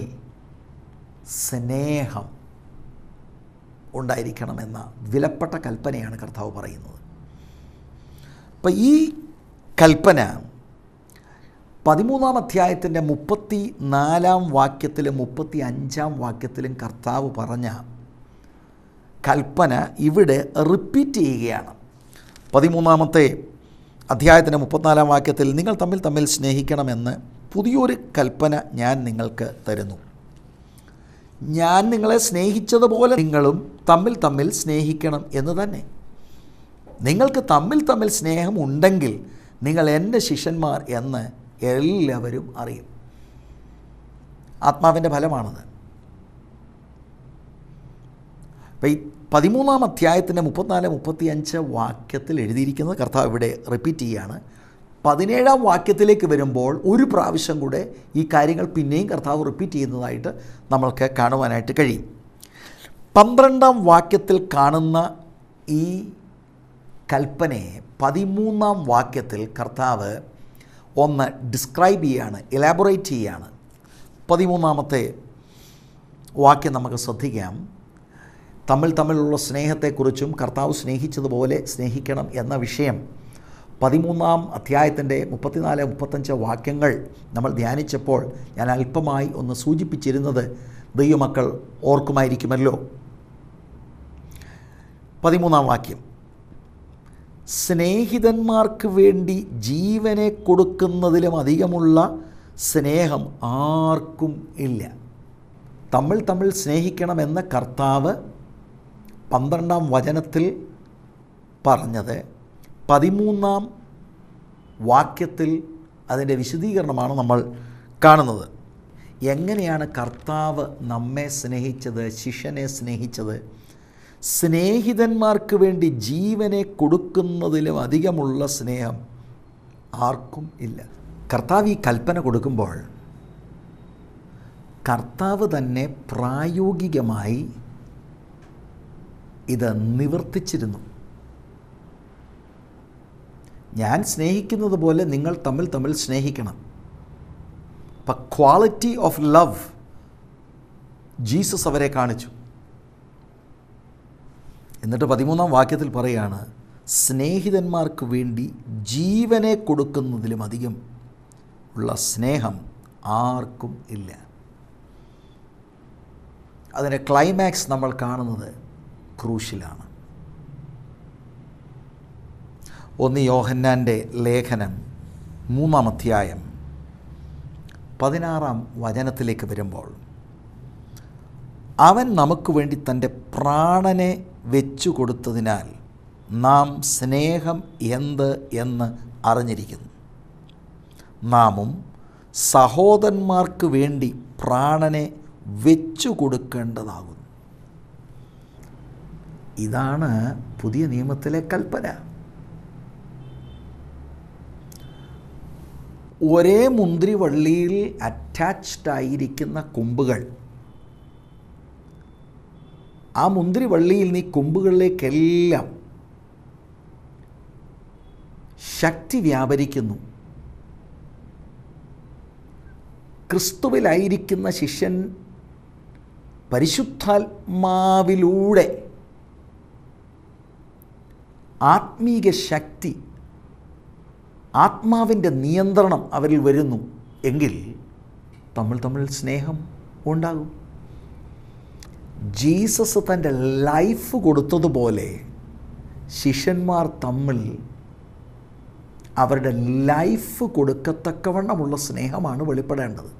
സ്നേഹം ഉണ്ടായിരിക്കണമെന്ന വിലപ്പെട്ട കൽപ്പനയാണ് കർത്താവ് പറയുന്നത് അപ്പം ഈ കൽപ്പന പതിമൂന്നാം അധ്യായത്തിൻ്റെ മുപ്പത്തി നാലാം വാക്യത്തിലും മുപ്പത്തി അഞ്ചാം വാക്യത്തിലും കർത്താവ് പറഞ്ഞ കൽപ്പന ഇവിടെ റിപ്പീറ്റ് ചെയ്യുകയാണ് പതിമൂന്നാമത്തെ അധ്യായത്തിൻ്റെ മുപ്പത്തിനാലാം വാക്യത്തിൽ നിങ്ങൾ തമ്മിൽ തമ്മിൽ സ്നേഹിക്കണമെന്ന് പുതിയൊരു കൽപ്പന ഞാൻ നിങ്ങൾക്ക് തരുന്നു ഞാൻ നിങ്ങളെ സ്നേഹിച്ചതുപോലെ നിങ്ങളും തമ്മിൽ തമ്മിൽ സ്നേഹിക്കണം എന്ന് തന്നെ നിങ്ങൾക്ക് തമ്മിൽ തമ്മിൽ സ്നേഹം ഉണ്ടെങ്കിൽ നിങ്ങൾ എൻ്റെ ശിഷ്യന്മാർ എന്ന് എല്ലാവരും അറിയും ആത്മാവിൻ്റെ ഫലമാണത് അപ്പം ഈ പതിമൂന്നാം അധ്യായത്തിൻ്റെ മുപ്പത്തിനാല് മുപ്പത്തി അഞ്ച് വാക്യത്തിൽ എഴുതിയിരിക്കുന്നത് കർത്താവ് ഇവിടെ റിപ്പീറ്റ് ചെയ്യുകയാണ് പതിനേഴാം വാക്യത്തിലേക്ക് വരുമ്പോൾ ഒരു പ്രാവശ്യം കൂടെ ഈ കാര്യങ്ങൾ പിന്നെയും കർത്താവ് റിപ്പീറ്റ് ചെയ്യുന്നതായിട്ട് നമ്മൾക്ക് കാണുവാനായിട്ട് കഴിയും പന്ത്രണ്ടാം വാക്യത്തിൽ കാണുന്ന ഈ കൽപ്പനയെ പതിമൂന്നാം വാക്യത്തിൽ കർത്താവ് ഒന്ന് ഡിസ്ക്രൈബ് ചെയ്യുകയാണ് എലാബറേറ്റ് ചെയ്യുകയാണ് പതിമൂന്നാമത്തെ വാക്യം നമുക്ക് ശ്രദ്ധിക്കാം തമ്മിൽ തമ്മിലുള്ള സ്നേഹത്തെക്കുറിച്ചും കർത്താവ് സ്നേഹിച്ചതുപോലെ സ്നേഹിക്കണം എന്ന വിഷയം പതിമൂന്നാം അധ്യായത്തിൻ്റെ മുപ്പത്തിനാല് മുപ്പത്തഞ്ച് വാക്യങ്ങൾ നമ്മൾ ധ്യാനിച്ചപ്പോൾ ഞാൻ അല്പമായി ഒന്ന് സൂചിപ്പിച്ചിരുന്നത് ദൈവമക്കൾ ഓർക്കുമായിരിക്കുമല്ലോ പതിമൂന്നാം വാക്യം സ്നേഹിതന്മാർക്ക് വേണ്ടി ജീവനെ കൊടുക്കുന്നതിലും അധികമുള്ള സ്നേഹം ആർക്കും ഇല്ല തമ്മിൽ തമ്മിൽ സ്നേഹിക്കണമെന്ന കർത്താവ് പന്ത്രണ്ടാം വചനത്തിൽ പറഞ്ഞത് പതിമൂന്നാം വാക്യത്തിൽ അതിൻ്റെ വിശദീകരണമാണ് നമ്മൾ കാണുന്നത് എങ്ങനെയാണ് കർത്താവ് നമ്മെ സ്നേഹിച്ചത് ശിഷ്യനെ സ്നേഹിച്ചത് സ്നേഹിതന്മാർക്ക് വേണ്ടി ജീവനെ കൊടുക്കുന്നതിലും അധികമുള്ള സ്നേഹം ആർക്കും ഇല്ല കർത്താവ് ഈ കൽപ്പന കൊടുക്കുമ്പോൾ കർത്താവ് തന്നെ പ്രായോഗികമായി ഇത് നിവർത്തിച്ചിരുന്നു ഞാൻ സ്നേഹിക്കുന്നത് പോലെ നിങ്ങൾ തമ്മിൽ തമ്മിൽ സ്നേഹിക്കണം അപ്പം ക്വാളിറ്റി ഓഫ് ലവ് ജീസസ് അവരെ കാണിച്ചു എന്നിട്ട് പതിമൂന്നാം വാക്യത്തിൽ പറയാണ് സ്നേഹിതന്മാർക്ക് വേണ്ടി ജീവനെ കൊടുക്കുന്നതിലും അധികം ഉള്ള സ്നേഹം ആർക്കും ഇല്ല അതിൻ്റെ ക്ലൈമാക്സ് നമ്മൾ കാണുന്നത് ക്രൂശിലാണ് ഒന്ന് യോഹന്നാൻ്റെ ലേഖനം മൂന്നാം അധ്യായം പതിനാറാം വചനത്തിലേക്ക് വരുമ്പോൾ അവൻ നമുക്ക് വേണ്ടി തൻ്റെ പ്രാണനെ വെച്ചു കൊടുത്തതിനാൽ നാം സ്നേഹം എന്ത് എന്ന് അറിഞ്ഞിരിക്കുന്നു നാമും സഹോദരന്മാർക്ക് വേണ്ടി പ്രാണനെ വെച്ചു കൊടുക്കേണ്ടതാകുന്നു ഇതാണ് പുതിയ നിയമത്തിലെ കൽപ്പന ഒരേ മുന്തിരിവള്ളിയിൽ അറ്റാച്ച്ഡ് ആയിരിക്കുന്ന കൊമ്പുകൾ ആ മുന്തിരിവള്ളിയിൽ നീ കൊമ്പുകളിലേക്കെല്ലാം ശക്തി വ്യാപരിക്കുന്നു ക്രിസ്തുവിലായിരിക്കുന്ന ശിഷ്യൻ പരിശുദ്ധാത്മാവിലൂടെ ആത്മീക ശക്തി ആത്മാവിൻ്റെ നിയന്ത്രണം അവരിൽ വരുന്നു എങ്കിൽ തമ്മിൽ തമ്മിൽ സ്നേഹം ഉണ്ടാകും ജീസസ് തൻ്റെ ലൈഫ് കൊടുത്തതുപോലെ ശിഷ്യന്മാർ തമ്മിൽ അവരുടെ ലൈഫ് കൊടുക്കത്തക്കവണ്ണമുള്ള സ്നേഹമാണ് വെളിപ്പെടേണ്ടത്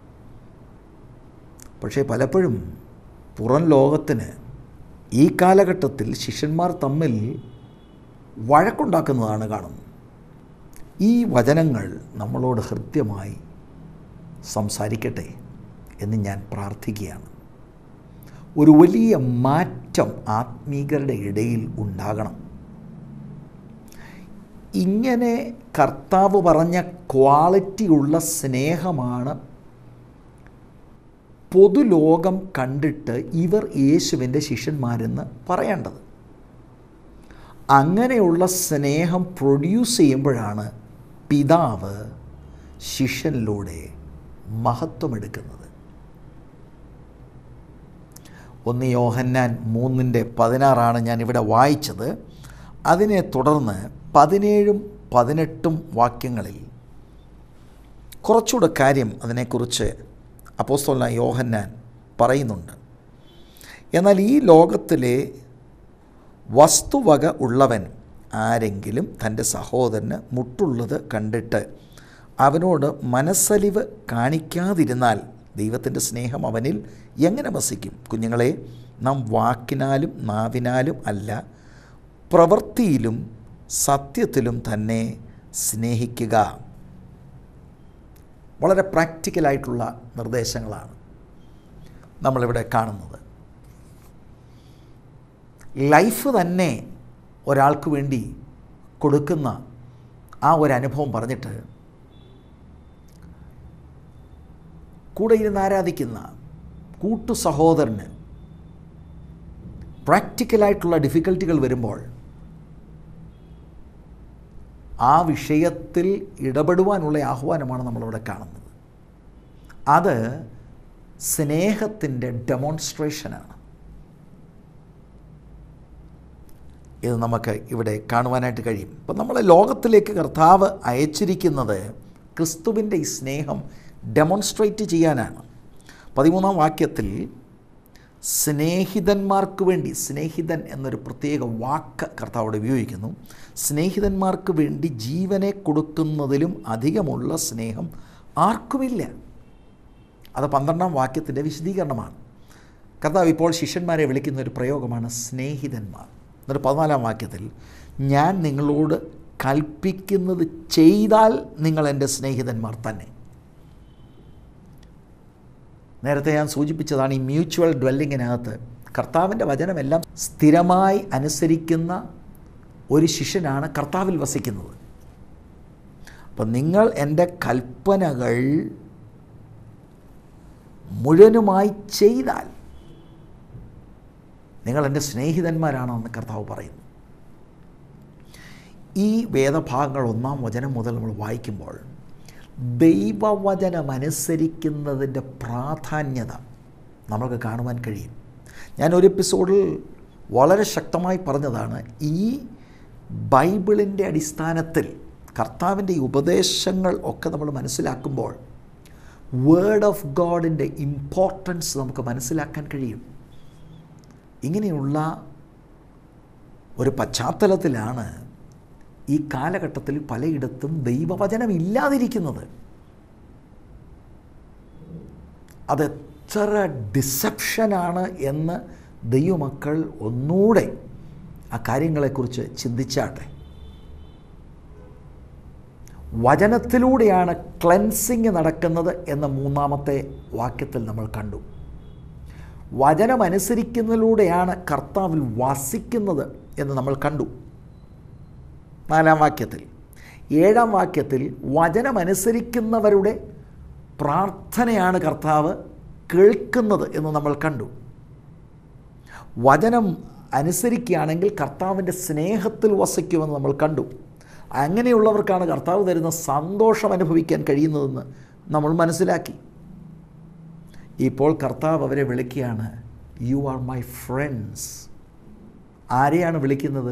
പക്ഷേ പലപ്പോഴും പുറം ലോകത്തിന് ഈ കാലഘട്ടത്തിൽ ശിഷ്യന്മാർ തമ്മിൽ വഴക്കുണ്ടാക്കുന്നതാണ് കാണുന്നത് ഈ വചനങ്ങൾ നമ്മളോട് ഹൃദ്യമായി സംസാരിക്കട്ടെ എന്ന് ഞാൻ പ്രാർത്ഥിക്കുകയാണ് ഒരു വലിയ മാറ്റം ആത്മീകരുടെ ഇടയിൽ ഉണ്ടാകണം ഇങ്ങനെ കർത്താവ് പറഞ്ഞ ക്വാളിറ്റിയുള്ള സ്നേഹമാണ് പൊതുലോകം കണ്ടിട്ട് ഇവർ യേശുവിൻ്റെ ശിഷ്യന്മാരെന്ന് പറയേണ്ടത് അങ്ങനെയുള്ള സ്നേഹം പ്രൊഡ്യൂസ് ചെയ്യുമ്പോഴാണ് പിതാവ് ശിഷ്യനിലൂടെ മഹത്വമെടുക്കുന്നത് ഒന്ന് യോഹന്നാൻ മൂന്നിൻ്റെ പതിനാറാണ് ഞാനിവിടെ വായിച്ചത് അതിനെ തുടർന്ന് പതിനേഴും പതിനെട്ടും വാക്യങ്ങളിൽ കുറച്ചുകൂടെ കാര്യം അതിനെക്കുറിച്ച് അപ്പോസ്തോല യോഹന്നാൻ പറയുന്നുണ്ട് എന്നാൽ ഈ ലോകത്തിലെ വസ്തുവക ഉള്ളവൻ ആരെങ്കിലും തൻ്റെ സഹോദരന് മുട്ടുള്ളത് കണ്ടിട്ട് അവനോട് മനസ്സലിവ് കാണിക്കാതിരുന്നാൽ ദൈവത്തിൻ്റെ സ്നേഹം അവനിൽ എങ്ങനെ വസിക്കും കുഞ്ഞുങ്ങളെ നാം വാക്കിനാലും നാവിനാലും അല്ല പ്രവൃത്തിയിലും സത്യത്തിലും തന്നെ സ്നേഹിക്കുക വളരെ പ്രാക്ടിക്കലായിട്ടുള്ള നിർദ്ദേശങ്ങളാണ് നമ്മളിവിടെ കാണുന്നത് ലൈഫ് തന്നെ ഒരാൾക്ക് വേണ്ടി കൊടുക്കുന്ന ആ ഒരു അനുഭവം പറഞ്ഞിട്ട് കൂടെ ഇരുന്ന് ആരാധിക്കുന്ന കൂട്ടു സഹോദരന് പ്രാക്ടിക്കലായിട്ടുള്ള ഡിഫിക്കൽറ്റികൾ വരുമ്പോൾ ആ വിഷയത്തിൽ ഇടപെടുവാനുള്ള ആഹ്വാനമാണ് നമ്മളിവിടെ കാണുന്നത് അത് സ്നേഹത്തിൻ്റെ ഡെമോൺസ്ട്രേഷനാണ് ഇത് നമുക്ക് ഇവിടെ കാണുവാനായിട്ട് കഴിയും ഇപ്പം നമ്മളെ ലോകത്തിലേക്ക് കർത്താവ് അയച്ചിരിക്കുന്നത് ക്രിസ്തുവിൻ്റെ ഈ സ്നേഹം ഡെമോൺസ്ട്രേറ്റ് ചെയ്യാനാണ് പതിമൂന്നാം വാക്യത്തിൽ സ്നേഹിതന്മാർക്ക് വേണ്ടി സ്നേഹിതൻ എന്നൊരു പ്രത്യേക വാക്ക് കർത്താവോട് ഉപയോഗിക്കുന്നു സ്നേഹിതന്മാർക്ക് വേണ്ടി ജീവനെ കൊടുക്കുന്നതിലും അധികമുള്ള സ്നേഹം ആർക്കുമില്ല അത് പന്ത്രണ്ടാം വാക്യത്തിൻ്റെ വിശദീകരണമാണ് കർത്താവ് ഇപ്പോൾ ശിഷ്യന്മാരെ വിളിക്കുന്ന ഒരു പ്രയോഗമാണ് സ്നേഹിതന്മാർ എന്നിട്ട് പതിനാലാം വാക്യത്തിൽ ഞാൻ നിങ്ങളോട് കൽപ്പിക്കുന്നത് ചെയ്താൽ നിങ്ങൾ എൻ്റെ സ്നേഹിതന്മാർ തന്നെ നേരത്തെ ഞാൻ സൂചിപ്പിച്ചതാണ് ഈ മ്യൂച്വൽ ഡ്വെല്ലിങ്ങിനകത്ത് കർത്താവിൻ്റെ വചനമെല്ലാം സ്ഥിരമായി അനുസരിക്കുന്ന ഒരു ശിഷ്യനാണ് കർത്താവിൽ വസിക്കുന്നത് അപ്പം നിങ്ങൾ എൻ്റെ കൽപ്പനകൾ മുഴുവനുമായി ചെയ്താൽ നിങ്ങൾ എൻ്റെ സ്നേഹിതന്മാരാണെന്ന് കർത്താവ് പറയുന്നു ഈ വേദഭാഗങ്ങൾ ഒന്നാം വചനം മുതൽ നമ്മൾ വായിക്കുമ്പോൾ ദൈവവചനം അനുസരിക്കുന്നതിൻ്റെ പ്രാധാന്യത നമുക്ക് കാണുവാൻ കഴിയും ഞാൻ ഒരു എപ്പിസോഡിൽ വളരെ ശക്തമായി പറഞ്ഞതാണ് ഈ ബൈബിളിൻ്റെ അടിസ്ഥാനത്തിൽ കർത്താവിൻ്റെ ഈ ഉപദേശങ്ങൾ ഒക്കെ നമ്മൾ മനസ്സിലാക്കുമ്പോൾ വേർഡ് ഓഫ് ഗോഡിൻ്റെ ഇമ്പോർട്ടൻസ് നമുക്ക് മനസ്സിലാക്കാൻ കഴിയും ഇങ്ങനെയുള്ള ഒരു പശ്ചാത്തലത്തിലാണ് ഈ കാലഘട്ടത്തിൽ പലയിടത്തും ദൈവവചനം ഇല്ലാതിരിക്കുന്നത് അതെത്ര ഡിസപ്ഷനാണ് എന്ന് ദൈവമക്കൾ ഒന്നുകൂടെ ആ കാര്യങ്ങളെക്കുറിച്ച് ചിന്തിച്ചാട്ടെ വചനത്തിലൂടെയാണ് ക്ലെൻസിങ് നടക്കുന്നത് എന്ന മൂന്നാമത്തെ വാക്യത്തിൽ നമ്മൾ കണ്ടു വചനമനുസരിക്കുന്നതിലൂടെയാണ് കർത്താവിൽ വസിക്കുന്നത് എന്ന് നമ്മൾ കണ്ടു നാലാം വാക്യത്തിൽ ഏഴാം വാക്യത്തിൽ വചനമനുസരിക്കുന്നവരുടെ പ്രാർത്ഥനയാണ് കർത്താവ് കേൾക്കുന്നത് എന്ന് നമ്മൾ കണ്ടു വചനം അനുസരിക്കുകയാണെങ്കിൽ കർത്താവിൻ്റെ സ്നേഹത്തിൽ വസിക്കുമെന്ന് നമ്മൾ കണ്ടു അങ്ങനെയുള്ളവർക്കാണ് കർത്താവ് തരുന്ന സന്തോഷം അനുഭവിക്കാൻ കഴിയുന്നതെന്ന് നമ്മൾ മനസ്സിലാക്കി ഇപ്പോൾ കർത്താവ് അവരെ വിളിക്കുകയാണ് യു ആർ മൈ ഫ്രണ്ട്സ് ആരെയാണ് വിളിക്കുന്നത്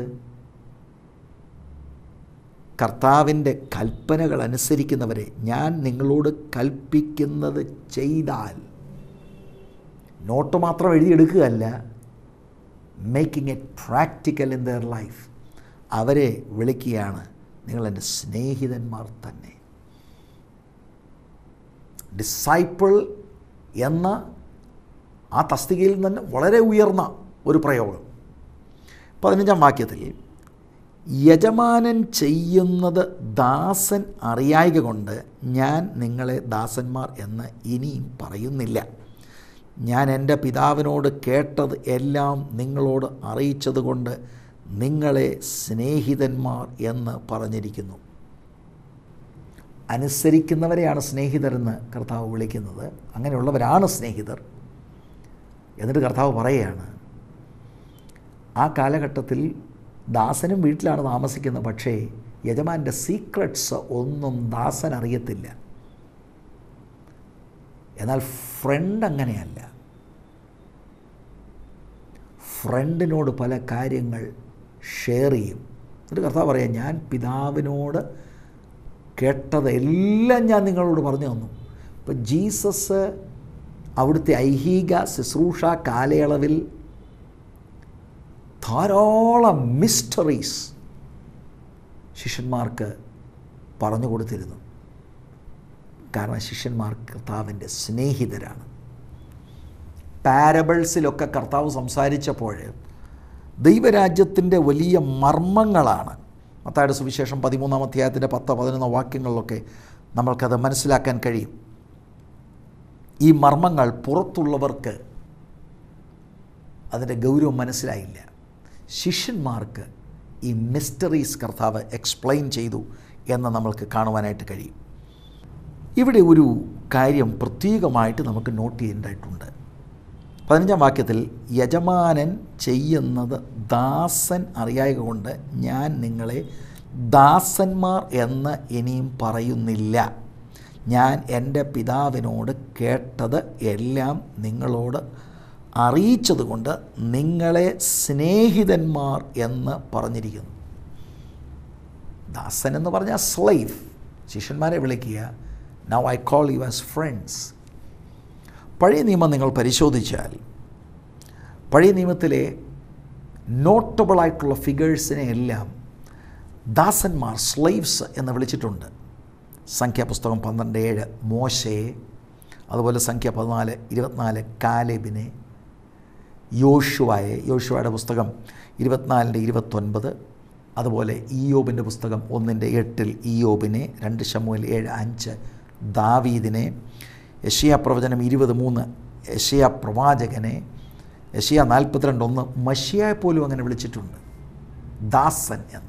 കർത്താവിൻ്റെ കൽപ്പനകൾ അനുസരിക്കുന്നവരെ ഞാൻ നിങ്ങളോട് കൽപ്പിക്കുന്നത് ചെയ്താൽ നോട്ട് മാത്രം എഴുതിയെടുക്കുകയല്ല making a practical in their life അവരെ വിളിക്കുകയാണ് നിങ്ങളെൻ്റെ സ്നേഹിതന്മാർ തന്നെ ഡിസൈപ്പിൾ എന്ന ആ തസ്തികയിൽ നിന്ന് വളരെ ഉയർന്ന ഒരു പ്രയോഗം പതിനഞ്ചാം വാക്യത്തിൽ യജമാനൻ ചെയ്യുന്നത് ദാസൻ അറിയായക കൊണ്ട് ഞാൻ നിങ്ങളെ ദാസന്മാർ എന്ന് ഇനിയും പറയുന്നില്ല ഞാൻ എൻ്റെ പിതാവിനോട് കേട്ടത് എല്ലാം നിങ്ങളോട് അറിയിച്ചതുകൊണ്ട് നിങ്ങളെ സ്നേഹിതന്മാർ എന്ന് പറഞ്ഞിരിക്കുന്നു അനുസരിക്കുന്നവരെയാണ് സ്നേഹിതരെന്ന് കർത്താവ് വിളിക്കുന്നത് അങ്ങനെയുള്ളവരാണ് സ്നേഹിതർ എന്നിട്ട് കർത്താവ് പറയുകയാണ് ആ കാലഘട്ടത്തിൽ ദാസനും വീട്ടിലാണ് താമസിക്കുന്നത് പക്ഷേ യജമാൻ്റെ സീക്രട്സ് ഒന്നും ദാസൻ അറിയത്തില്ല എന്നാൽ ഫ്രണ്ട് അങ്ങനെയല്ല ഫ്രണ്ടിനോട് പല കാര്യങ്ങൾ ഷെയർ ചെയ്യും എന്നിട്ട് കർത്താവ് പറയാം ഞാൻ പിതാവിനോട് കേട്ടതെല്ലാം ഞാൻ നിങ്ങളോട് പറഞ്ഞു തന്നു ഇപ്പം ജീസസ് അവിടുത്തെ ഐഹിക ശുശ്രൂഷ കാലയളവിൽ ധാരാളം മിസ്റ്ററീസ് ശിഷ്യന്മാർക്ക് പറഞ്ഞു കൊടുത്തിരുന്നു കാരണം ശിഷ്യന്മാർ കർത്താവിൻ്റെ സ്നേഹിതരാണ് പാരബിൾസിലൊക്കെ കർത്താവ് സംസാരിച്ചപ്പോൾ ദൈവരാജ്യത്തിൻ്റെ വലിയ മർമ്മങ്ങളാണ് മത്തായുടെ സുവിശേഷം പതിമൂന്നാം അധ്യായത്തിൻ്റെ പത്ത് പതിനൊന്ന് വാക്യങ്ങളിലൊക്കെ നമ്മൾക്കത് മനസ്സിലാക്കാൻ കഴിയും ഈ മർമ്മങ്ങൾ പുറത്തുള്ളവർക്ക് അതിൻ്റെ ഗൗരവം മനസ്സിലായില്ല ശിഷ്യന്മാർക്ക് ഈ മിസ്റ്ററീസ് കർത്താവ് എക്സ്പ്ലെയിൻ ചെയ്തു എന്ന് നമ്മൾക്ക് കാണുവാനായിട്ട് കഴിയും ഇവിടെ ഒരു കാര്യം പ്രത്യേകമായിട്ട് നമുക്ക് നോട്ട് ചെയ്യേണ്ടതായിട്ടുണ്ട് പതിനഞ്ചാം വാക്യത്തിൽ യജമാനൻ ചെയ്യുന്നത് ദാസൻ അറിയായക കൊണ്ട് ഞാൻ നിങ്ങളെ ദാസന്മാർ എന്ന് ഇനിയും പറയുന്നില്ല ഞാൻ എൻ്റെ പിതാവിനോട് കേട്ടത് എല്ലാം നിങ്ങളോട് അറിയിച്ചതുകൊണ്ട് നിങ്ങളെ സ്നേഹിതന്മാർ എന്ന് പറഞ്ഞിരിക്കുന്നു ദാസൻ എന്ന് പറഞ്ഞാൽ സ്ലൈഫ് ശിഷ്യന്മാരെ വിളിക്കുക now I call you as friends പഴയ നിയമം നിങ്ങൾ പരിശോധിച്ചാൽ പഴയ നിയമത്തിലെ നോട്ടബിളായിട്ടുള്ള ഫിഗേഴ്സിനെ എല്ലാം ദാസന്മാർ സ്ലൈവ്സ് എന്ന് വിളിച്ചിട്ടുണ്ട് സംഖ്യാപുസ്തകം പന്ത്രണ്ട് ഏഴ് മോശയെ അതുപോലെ സംഖ്യ പതിനാല് ഇരുപത്തിനാല് കാലേബിനെ യോശുവായെ യോശുവയുടെ പുസ്തകം ഇരുപത്തിനാലിൻ്റെ ഇരുപത്തൊൻപത് അതുപോലെ ഇയോബിൻ്റെ പുസ്തകം ഒന്നിൻ്റെ എട്ടിൽ ഇയോബിനെ രണ്ട് ശമുവൽ ഏഴ് അഞ്ച് ദാവീദിനെ യഷിയ പ്രവചനം ഇരുപത് മൂന്ന് യഷിയ പ്രവാചകനെ യഷിയ നാൽപ്പത്തിരണ്ട് ഒന്ന് മഷിയായെ പോലും അങ്ങനെ വിളിച്ചിട്ടുണ്ട് ദാസൻ എന്ന്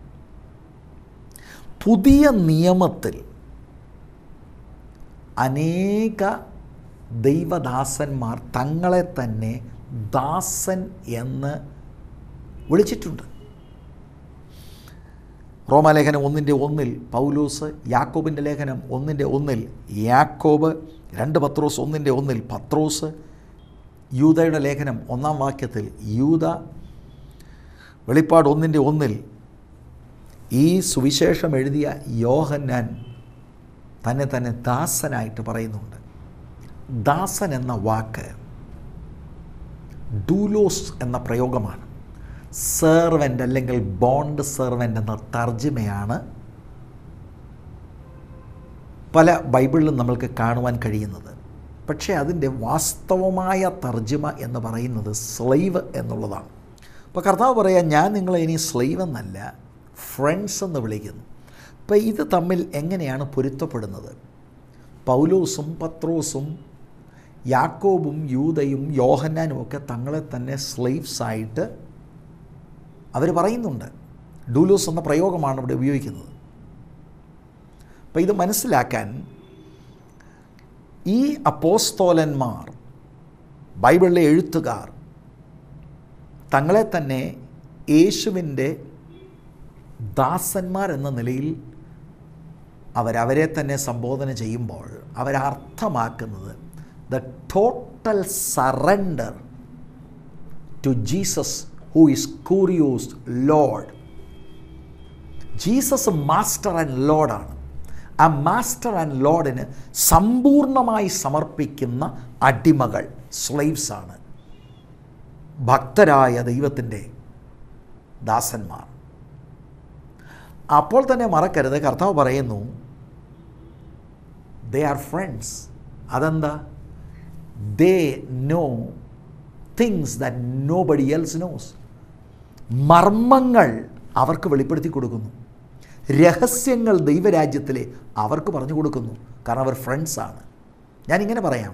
പുതിയ നിയമത്തിൽ അനേക ദൈവദാസന്മാർ തങ്ങളെ തന്നെ ദാസൻ എന്ന് വിളിച്ചിട്ടുണ്ട് റോമാലേഖനം ഒന്നിൻ്റെ ഒന്നിൽ പൗലൂസ് യാക്കോബിൻ്റെ ലേഖനം ഒന്നിൻ്റെ ഒന്നിൽ യാക്കോബ് രണ്ട് പത്രോസ് ഒന്നിൻ്റെ ഒന്നിൽ പത്രോസ് യൂതയുടെ ലേഖനം ഒന്നാം വാക്യത്തിൽ യൂത വെളിപ്പാട് ഒന്നിൻ്റെ ഒന്നിൽ ഈ സുവിശേഷം എഴുതിയ യോഹന്നാൻ തന്നെ തന്നെ ദാസനായിട്ട് പറയുന്നുണ്ട് ദാസൻ എന്ന വാക്ക് ഡൂലോസ് എന്ന പ്രയോഗമാണ് സെർവൻ്റ് അല്ലെങ്കിൽ ബോണ്ട് സെർവൻ്റ് എന്ന തർജ്ജമയാണ് പല ബൈബിളിലും നമ്മൾക്ക് കാണുവാൻ കഴിയുന്നത് പക്ഷേ അതിൻ്റെ വാസ്തവമായ തർജ്ജമ എന്ന് പറയുന്നത് സ്ലൈവ് എന്നുള്ളതാണ് അപ്പോൾ കർത്താവ് പറയാം ഞാൻ നിങ്ങളെ ഇനി സ്ലൈവ് എന്നല്ല ഫ്രണ്ട്സ് എന്ന് വിളിക്കുന്നു അപ്പോൾ ഇത് തമ്മിൽ എങ്ങനെയാണ് പൊരുത്തപ്പെടുന്നത് പൗലോസും പത്രോസും യാക്കോബും യൂതയും യോഹന്നാനും ഒക്കെ തങ്ങളെ തന്നെ സ്ലൈവ്സ് ആയിട്ട് അവർ പറയുന്നുണ്ട് ഡൂലോസ് എന്ന പ്രയോഗമാണ് ഇവിടെ ഉപയോഗിക്കുന്നത് അപ്പോൾ ഇത് മനസ്സിലാക്കാൻ ഈ അപ്പോസ്തോലന്മാർ ബൈബിളിലെ എഴുത്തുകാർ തങ്ങളെ തന്നെ യേശുവിൻ്റെ ദാസന്മാർ എന്ന നിലയിൽ അവരവരെ തന്നെ സംബോധന ചെയ്യുമ്പോൾ അവരർത്ഥമാക്കുന്നത് the total surrender to Jesus who is കൂറിയോസ് ലോഡ് ജീസസ് മാസ്റ്റർ ആൻഡ് ലോഡാണ് ആ മാസ്റ്റർ ആൻഡ് ലോഡിന് സമ്പൂർണമായി സമർപ്പിക്കുന്ന അടിമകൾ സ്ലൈവ്സ് ആണ് ഭക്തരായ ദൈവത്തിൻ്റെ ദാസന്മാർ അപ്പോൾ തന്നെ മറക്കരുത് കർത്താവ് പറയുന്നു ദേ ആർ ഫ്രണ്ട്സ് അതെന്താ they know things that nobody else knows മർമ്മങ്ങൾ അവർക്ക് വെളിപ്പെടുത്തി കൊടുക്കുന്നു രഹസ്യങ്ങൾ ദൈവരാജ്യത്തിലെ അവർക്ക് പറഞ്ഞു കൊടുക്കുന്നു കാരണം അവർ ഫ്രണ്ട്സാണ് ഞാനിങ്ങനെ പറയാം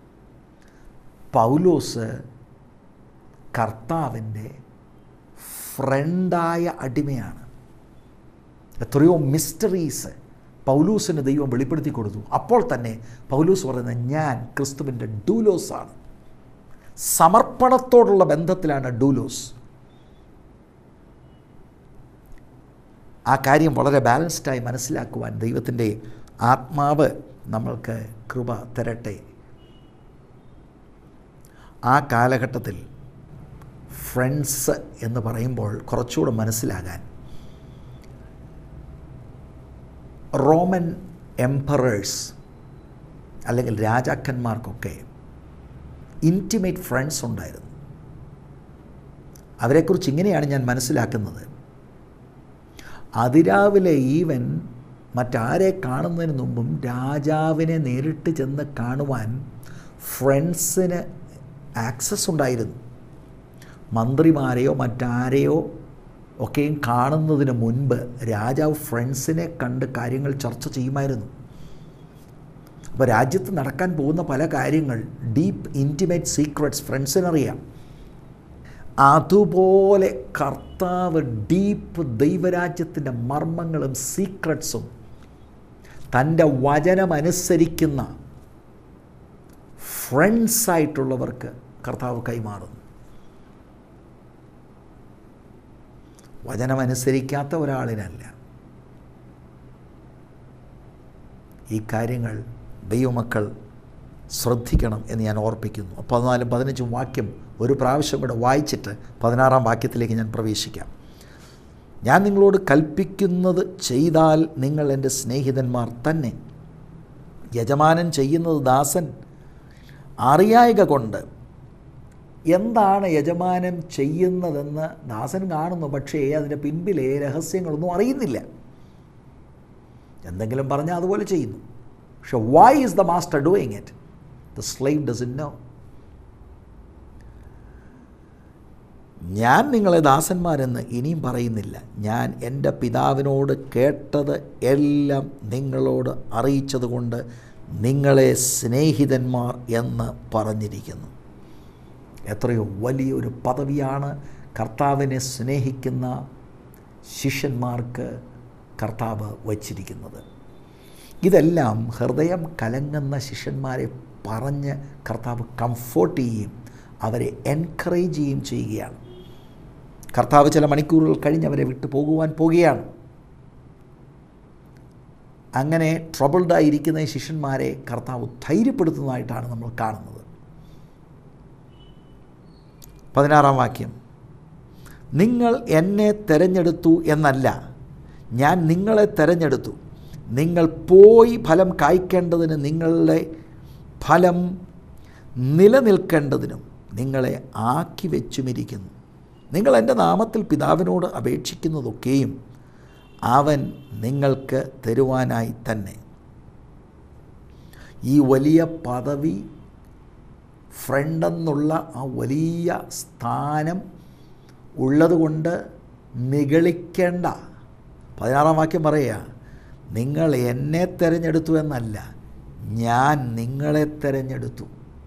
പൗലോസ് കർത്താവിൻ്റെ ഫ്രണ്ടായ അടിമയാണ് എത്രയോ മിസ്റ്ററീസ് പൗലൂസിന് ദൈവം വെളിപ്പെടുത്തി കൊടുത്തു അപ്പോൾ തന്നെ പൗലൂസ് പറയുന്നത് ഞാൻ ക്രിസ്തുവിൻ്റെ ഡൂലോസാണ് സമർപ്പണത്തോടുള്ള ബന്ധത്തിലാണ് ഡൂലോസ് ആ കാര്യം വളരെ ബാലൻസ്ഡായി മനസ്സിലാക്കുവാൻ ദൈവത്തിൻ്റെ ആത്മാവ് നമ്മൾക്ക് കൃപ തരട്ടെ ആ കാലഘട്ടത്തിൽ ഫ്രണ്ട്സ് എന്ന് പറയുമ്പോൾ കുറച്ചുകൂടെ മനസ്സിലാകാൻ റോമൻ എംപറേഴ്സ് അല്ലെങ്കിൽ രാജാക്കന്മാർക്കൊക്കെ ഇൻറ്റിമേറ്റ് ഫ്രണ്ട്സ് ഉണ്ടായിരുന്നു അവരെക്കുറിച്ച് ഇങ്ങനെയാണ് ഞാൻ മനസ്സിലാക്കുന്നത് അതിരാവിലെ ഈവൻ മറ്റാരെ കാണുന്നതിന് മുമ്പും രാജാവിനെ നേരിട്ട് ചെന്ന് കാണുവാൻ ഫ്രണ്ട്സിന് ആക്സസ് ഉണ്ടായിരുന്നു മന്ത്രിമാരെയോ മറ്റാരെയോ ഒക്കെയും കാണുന്നതിന് മുൻപ് രാജാവ് ഫ്രണ്ട്സിനെ കണ്ട് കാര്യങ്ങൾ ചർച്ച ചെയ്യുമായിരുന്നു അപ്പോൾ രാജ്യത്ത് നടക്കാൻ പോകുന്ന പല കാര്യങ്ങൾ ഡീപ്പ് ഇൻറ്റിമേറ്റ് സീക്രട്സ് ഫ്രണ്ട്സിനറിയാം അതുപോലെ കർത്താവ് ഡീപ്പ് ദൈവരാജ്യത്തിൻ്റെ മർമ്മങ്ങളും സീക്രട്സും തൻ്റെ വചനമനുസരിക്കുന്ന ഫ്രണ്ട്സായിട്ടുള്ളവർക്ക് കർത്താവ് കൈമാറുന്നു വചനമനുസരിക്കാത്ത ഒരാളിനല്ല ഈ കാര്യങ്ങൾ ദൈവമക്കൾ ശ്രദ്ധിക്കണം എന്ന് ഞാൻ ഓർപ്പിക്കുന്നു പതിനാലും പതിനഞ്ചും വാക്യം ഒരു പ്രാവശ്യം കൂടെ വായിച്ചിട്ട് പതിനാറാം വാക്യത്തിലേക്ക് ഞാൻ പ്രവേശിക്കാം ഞാൻ നിങ്ങളോട് കൽപ്പിക്കുന്നത് ചെയ്താൽ നിങ്ങൾ എൻ്റെ സ്നേഹിതന്മാർ തന്നെ യജമാനൻ ചെയ്യുന്നത് ദാസൻ അറിയായക കൊണ്ട് എന്താണ് യജമാനൻ ചെയ്യുന്നതെന്ന് ദാസൻ കാണുന്നു പക്ഷേ അതിൻ്റെ പിൻപിലെ രഹസ്യങ്ങളൊന്നും അറിയുന്നില്ല എന്തെങ്കിലും പറഞ്ഞാൽ അതുപോലെ ചെയ്യുന്നു പക്ഷെ why is the master doing it the slave doesn't know ഞാൻ നിങ്ങളെ ദാസന്മാരെന്ന് ഇനിയും പറയുന്നില്ല ഞാൻ എൻ്റെ പിതാവിനോട് കേട്ടത് എല്ലാം നിങ്ങളോട് അറിയിച്ചതുകൊണ്ട് നിങ്ങളെ സ്നേഹിതന്മാർ എന്ന് പറഞ്ഞിരിക്കുന്നു എത്രയോ വലിയൊരു പദവിയാണ് കർത്താവിനെ സ്നേഹിക്കുന്ന ശിഷ്യന്മാർക്ക് കർത്താവ് വച്ചിരിക്കുന്നത് ഇതെല്ലാം ഹൃദയം കലങ്ങുന്ന ശിഷ്യന്മാരെ പറഞ്ഞ് കർത്താവ് കംഫോർട്ട് ചെയ്യുകയും അവരെ എൻകറേജ് ചെയ്യുകയും ചെയ്യുകയാണ് കർത്താവ് ചില മണിക്കൂറുകൾ കഴിഞ്ഞ് അവരെ വിട്ടു പോകുവാൻ പോകുകയാണ് അങ്ങനെ ട്രബിൾഡായിരിക്കുന്ന ഈ ശിഷ്യന്മാരെ കർത്താവ് ധൈര്യപ്പെടുത്തുന്നതായിട്ടാണ് നമ്മൾ കാണുന്നത് പതിനാറാം വാക്യം നിങ്ങൾ എന്നെ തിരഞ്ഞെടുത്തു എന്നല്ല ഞാൻ നിങ്ങളെ തിരഞ്ഞെടുത്തു നിങ്ങൾ പോയി ഫലം കായ്ക്കേണ്ടതിന് നിങ്ങളുടെ ഫലം നിലനിൽക്കേണ്ടതിനും നിങ്ങളെ ആക്കി വെച്ചുമിരിക്കുന്നു നിങ്ങൾ എൻ്റെ നാമത്തിൽ പിതാവിനോട് അപേക്ഷിക്കുന്നതൊക്കെയും അവൻ നിങ്ങൾക്ക് തരുവാനായി തന്നെ ഈ വലിയ പദവി ഫ്രണ്ടെന്നുള്ള ആ വലിയ സ്ഥാനം ഉള്ളതുകൊണ്ട് നിഗളിക്കേണ്ട പതിനാറാം വാക്യം പറയുക നിങ്ങൾ എന്നെ തിരഞ്ഞെടുത്തു എന്നല്ല ഞാൻ നിങ്ങളെ തിരഞ്ഞെടുത്തു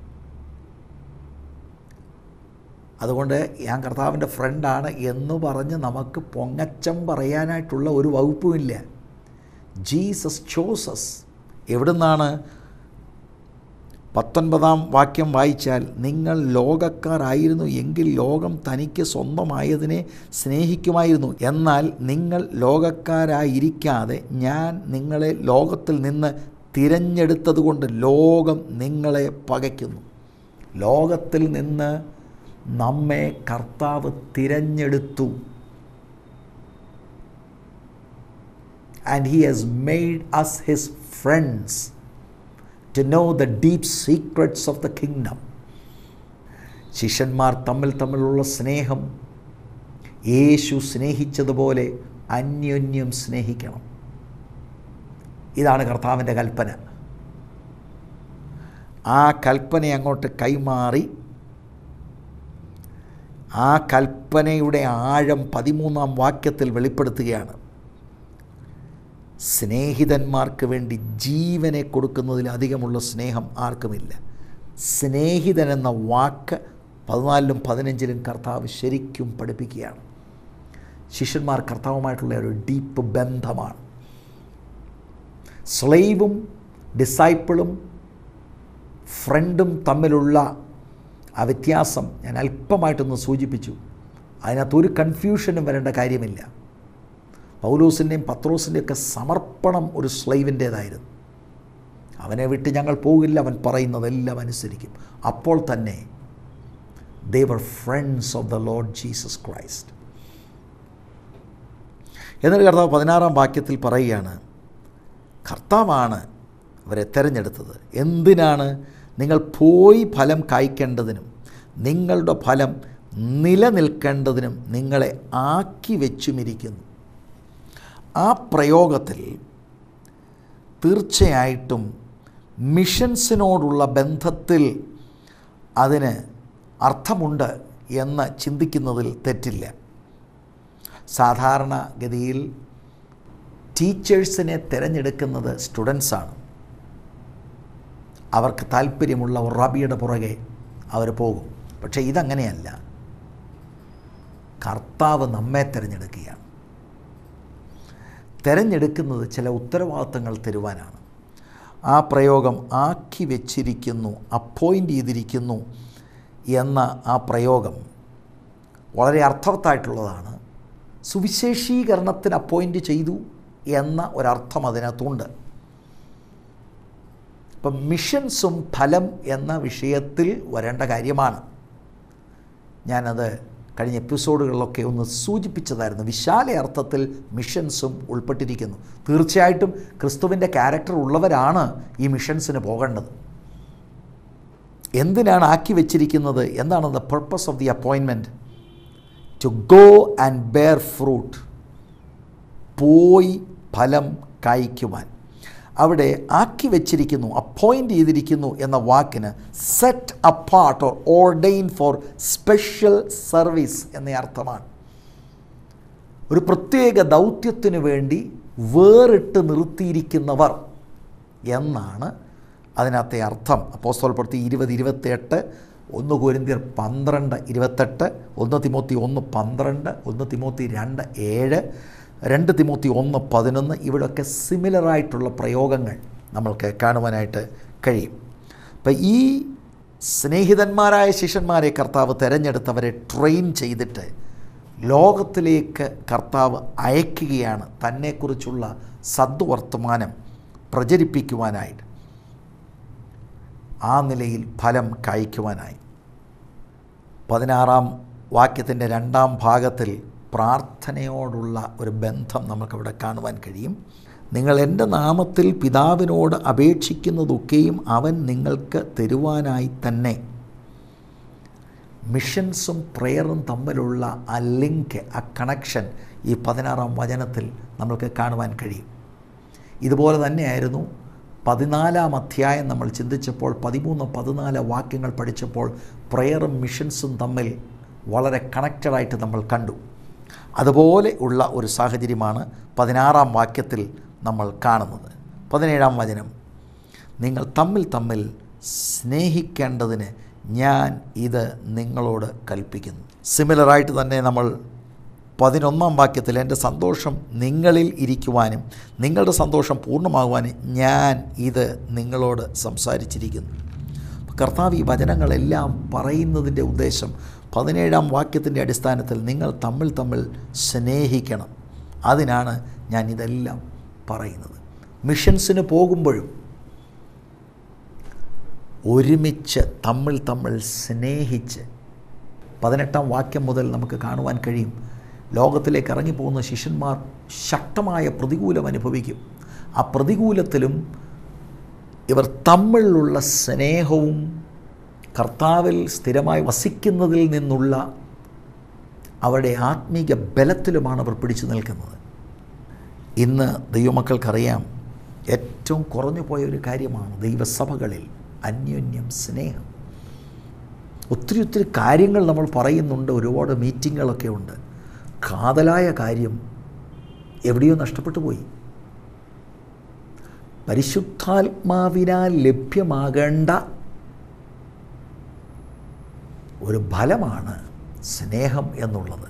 അതുകൊണ്ട് ഞാൻ കർത്താവിൻ്റെ ഫ്രണ്ടാണ് എന്ന് പറഞ്ഞ് നമുക്ക് പൊങ്ങച്ചം പറയാനായിട്ടുള്ള ഒരു വകുപ്പുമില്ല ജീസസ് ചോസസ് എവിടുന്നാണ് പത്തൊൻപതാം വാക്യം വായിച്ചാൽ നിങ്ങൾ ലോകക്കാരായിരുന്നു എങ്കിൽ ലോകം തനിക്ക് സ്വന്തമായതിനെ സ്നേഹിക്കുമായിരുന്നു എന്നാൽ നിങ്ങൾ ലോകക്കാരായിരിക്കാതെ ഞാൻ നിങ്ങളെ ലോകത്തിൽ നിന്ന് തിരഞ്ഞെടുത്തതുകൊണ്ട് ലോകം നിങ്ങളെ പകയ്ക്കുന്നു ലോകത്തിൽ നിന്ന് നമ്മെ കർത്താവ് തിരഞ്ഞെടുത്തു and he has made us his friends to know the deep secrets of the kingdom ശിഷ്യന്മാർ തമ്മിൽ തമ്മിലുള്ള സ്നേഹം യേശു സ്നേഹിച്ചതുപോലെ അന്യോന്യം സ്നേഹിക്കണം ഇതാണ് കർത്താവിൻ്റെ കൽപ്പന ആ കൽപ്പന അങ്ങോട്ട് കൈമാറി ആ കൽപ്പനയുടെ ആഴം പതിമൂന്നാം വാക്യത്തിൽ വെളിപ്പെടുത്തുകയാണ് സ്നേഹിതന്മാർക്ക് വേണ്ടി ജീവനെ കൊടുക്കുന്നതിൽ അധികമുള്ള സ്നേഹം ആർക്കുമില്ല സ്നേഹിതൻ എന്ന വാക്ക് പതിനാലിലും പതിനഞ്ചിലും കർത്താവ് ശരിക്കും പഠിപ്പിക്കുകയാണ് ശിഷ്യന്മാർ കർത്താവുമായിട്ടുള്ള ഒരു ഡീപ്പ് ബന്ധമാണ് സ്ലൈവും ഡിസൈപ്പിളും ഫ്രണ്ടും തമ്മിലുള്ള ആ വ്യത്യാസം ഞാൻ അല്പമായിട്ടൊന്ന് സൂചിപ്പിച്ചു അതിനകത്ത് ഒരു കൺഫ്യൂഷനും വരേണ്ട കാര്യമില്ല പൗലോസിൻ്റെയും പത്രോസിൻ്റെയും ഒക്കെ സമർപ്പണം ഒരു സ്ലൈവിൻ്റേതായിരുന്നു അവനെ വിട്ട് ഞങ്ങൾ പോകില്ല അവൻ പറയുന്നതെല്ലാം അനുസരിക്കും അപ്പോൾ തന്നെ they're friends of the Lord Jesus Christ എന്നിട്ട് കർത്താവ് പതിനാറാം വാക്യത്തിൽ പറയുകയാണ് കർത്താവാണ് അവരെ തിരഞ്ഞെടുത്തത് എന്തിനാണ് നിങ്ങൾ പോയി ഫലം കായ്ക്കേണ്ടതിനും നിങ്ങളുടെ ഫലം നിലനിൽക്കേണ്ടതിനും നിങ്ങളെ ആക്കി വെച്ചുമിരിക്കുന്നു ആ പ്രയോഗത്തിൽ തീർച്ചയായിട്ടും മിഷൻസിനോടുള്ള ബന്ധത്തിൽ അതിന് അർത്ഥമുണ്ട് എന്ന് ചിന്തിക്കുന്നതിൽ തെറ്റില്ല സാധാരണഗതിയിൽ ടീച്ചേഴ്സിനെ തിരഞ്ഞെടുക്കുന്നത് സ്റ്റുഡൻസാണ് അവർക്ക് താല്പര്യമുള്ള റബിയുടെ പുറകെ അവർ പോകും പക്ഷേ ഇതങ്ങനെയല്ല കർത്താവ് നമ്മെ തിരഞ്ഞെടുക്കുകയാണ് തിരഞ്ഞെടുക്കുന്നത് ചില ഉത്തരവാദിത്തങ്ങൾ തരുവാനാണ് ആ പ്രയോഗം ആക്കി വെച്ചിരിക്കുന്നു അപ്പോയിൻ്റ് ചെയ്തിരിക്കുന്നു എന്ന ആ പ്രയോഗം വളരെ അർത്ഥവത്തായിട്ടുള്ളതാണ് സുവിശേഷീകരണത്തിന് അപ്പോയിൻ്റ് ചെയ്തു എന്ന ഒരർത്ഥം അതിനകത്തുണ്ട് ഇപ്പം മിഷൻസും ഫലം എന്ന വിഷയത്തിൽ വരേണ്ട കാര്യമാണ് ഞാനത് കഴിഞ്ഞ എപ്പിസോഡുകളിലൊക്കെ ഒന്ന് സൂചിപ്പിച്ചതായിരുന്നു വിശാല അർത്ഥത്തിൽ മിഷൻസും ഉൾപ്പെട്ടിരിക്കുന്നു തീർച്ചയായിട്ടും ക്രിസ്തുവിൻ്റെ ക്യാരക്ടർ ഉള്ളവരാണ് ഈ മിഷൻസിന് പോകേണ്ടത് എന്തിനാണ് ആക്കി വെച്ചിരിക്കുന്നത് എന്താണ് the purpose of the appointment to go and bear fruit പോയി ഫലം കായ്ക്കുവാൻ അവിടെ ആക്കി വെച്ചിരിക്കുന്നു അപ്പോയിൻ്റ് ചെയ്തിരിക്കുന്നു എന്ന വാക്കിന് set apart or ordain for special service എന്ന അർത്ഥമാണ് ഒരു പ്രത്യേക ദൗത്യത്തിനു വേണ്ടി വേറിട്ട് നിർത്തിയിരിക്കുന്നവർ എന്നാണ് അതിനകത്തെ അർത്ഥം അപ്പോസ്തോൽപ്പെടുത്തി ഇരുപത് ഇരുപത്തിയെട്ട് ഒന്ന് കോരിന്തിയർ പന്ത്രണ്ട് ഇരുപത്തെട്ട് ഒന്ന് തിമോത്തി ഒന്ന് പന്ത്രണ്ട് ഒന്ന് തിമോത്തി രണ്ട് ഏഴ് രണ്ട് തിമോത്തി ഒന്ന് പതിനൊന്ന് ഇവിടെയൊക്കെ സിമിലറായിട്ടുള്ള പ്രയോഗങ്ങൾ നമ്മൾക്ക് കാണുവാനായിട്ട് കഴിയും അപ്പം ഈ സ്നേഹിതന്മാരായ ശിഷ്യന്മാരെ കർത്താവ് തിരഞ്ഞെടുത്തവരെ ട്രെയിൻ ചെയ്തിട്ട് ലോകത്തിലേക്ക് കർത്താവ് അയക്കുകയാണ് തന്നെക്കുറിച്ചുള്ള സദ്വർത്തമാനം പ്രചരിപ്പിക്കുവാനായിട്ട് ആ നിലയിൽ ഫലം കായ്ക്കുവാനായി പതിനാറാം വാക്യത്തിൻ്റെ രണ്ടാം ഭാഗത്തിൽ പ്രാർത്ഥനയോടുള്ള ഒരു ബന്ധം നമുക്കവിടെ കാണുവാൻ കഴിയും നിങ്ങൾ എൻ്റെ നാമത്തിൽ പിതാവിനോട് അപേക്ഷിക്കുന്നതൊക്കെയും അവൻ നിങ്ങൾക്ക് തരുവാനായി തന്നെ മിഷൻസും പ്രെയറും തമ്മിലുള്ള ആ ലിങ്ക് ആ കണക്ഷൻ ഈ പതിനാറാം വചനത്തിൽ നമ്മൾക്ക് കാണുവാൻ കഴിയും ഇതുപോലെ തന്നെയായിരുന്നു പതിനാലാം അധ്യായം നമ്മൾ ചിന്തിച്ചപ്പോൾ പതിമൂന്ന് പതിനാല് വാക്യങ്ങൾ പഠിച്ചപ്പോൾ പ്രെയറും മിഷൻസും തമ്മിൽ വളരെ കണക്റ്റഡായിട്ട് നമ്മൾ കണ്ടു അതുപോലെ ഉള്ള ഒരു സാഹചര്യമാണ് പതിനാറാം വാക്യത്തിൽ നമ്മൾ കാണുന്നത് പതിനേഴാം വചനം നിങ്ങൾ തമ്മിൽ തമ്മിൽ സ്നേഹിക്കേണ്ടതിന് ഞാൻ ഇത് നിങ്ങളോട് കൽപ്പിക്കുന്നു സിമിലറായിട്ട് തന്നെ നമ്മൾ പതിനൊന്നാം വാക്യത്തിൽ എൻ്റെ സന്തോഷം നിങ്ങളിൽ ഇരിക്കുവാനും നിങ്ങളുടെ സന്തോഷം പൂർണ്ണമാകുവാനും ഞാൻ ഇത് നിങ്ങളോട് സംസാരിച്ചിരിക്കുന്നു കർത്താവ് ഈ വചനങ്ങളെല്ലാം പറയുന്നതിൻ്റെ ഉദ്ദേശം പതിനേഴാം വാക്യത്തിൻ്റെ അടിസ്ഥാനത്തിൽ നിങ്ങൾ തമ്മിൽ തമ്മിൽ സ്നേഹിക്കണം അതിനാണ് ഞാൻ ഇതെല്ലാം പറയുന്നത് മിഷൻസിന് പോകുമ്പോഴും ഒരുമിച്ച് തമ്മിൽ തമ്മിൽ സ്നേഹിച്ച് പതിനെട്ടാം വാക്യം മുതൽ നമുക്ക് കാണുവാൻ കഴിയും ലോകത്തിലേക്ക് ഇറങ്ങിപ്പോകുന്ന ശിഷ്യന്മാർ ശക്തമായ പ്രതികൂലം അനുഭവിക്കും ആ പ്രതികൂലത്തിലും ഇവർ തമ്മിലുള്ള സ്നേഹവും കർത്താവിൽ സ്ഥിരമായി വസിക്കുന്നതിൽ നിന്നുള്ള അവരുടെ ആത്മീക ബലത്തിലുമാണ് അവർ പിടിച്ചു നിൽക്കുന്നത് ഇന്ന് ദൈവമക്കൾക്കറിയാം ഏറ്റവും കുറഞ്ഞു പോയ ഒരു കാര്യമാണ് ദൈവസഭകളിൽ അന്യോന്യം സ്നേഹം ഒത്തിരി ഒത്തിരി കാര്യങ്ങൾ നമ്മൾ പറയുന്നുണ്ട് ഒരുപാട് മീറ്റിങ്ങുകളൊക്കെ ഉണ്ട് കാതലായ കാര്യം എവിടെയോ നഷ്ടപ്പെട്ടു പോയി പരിശുദ്ധാത്മാവിനാൽ ലഭ്യമാകേണ്ട ഒരു ഫലമാണ് സ്നേഹം എന്നുള്ളത്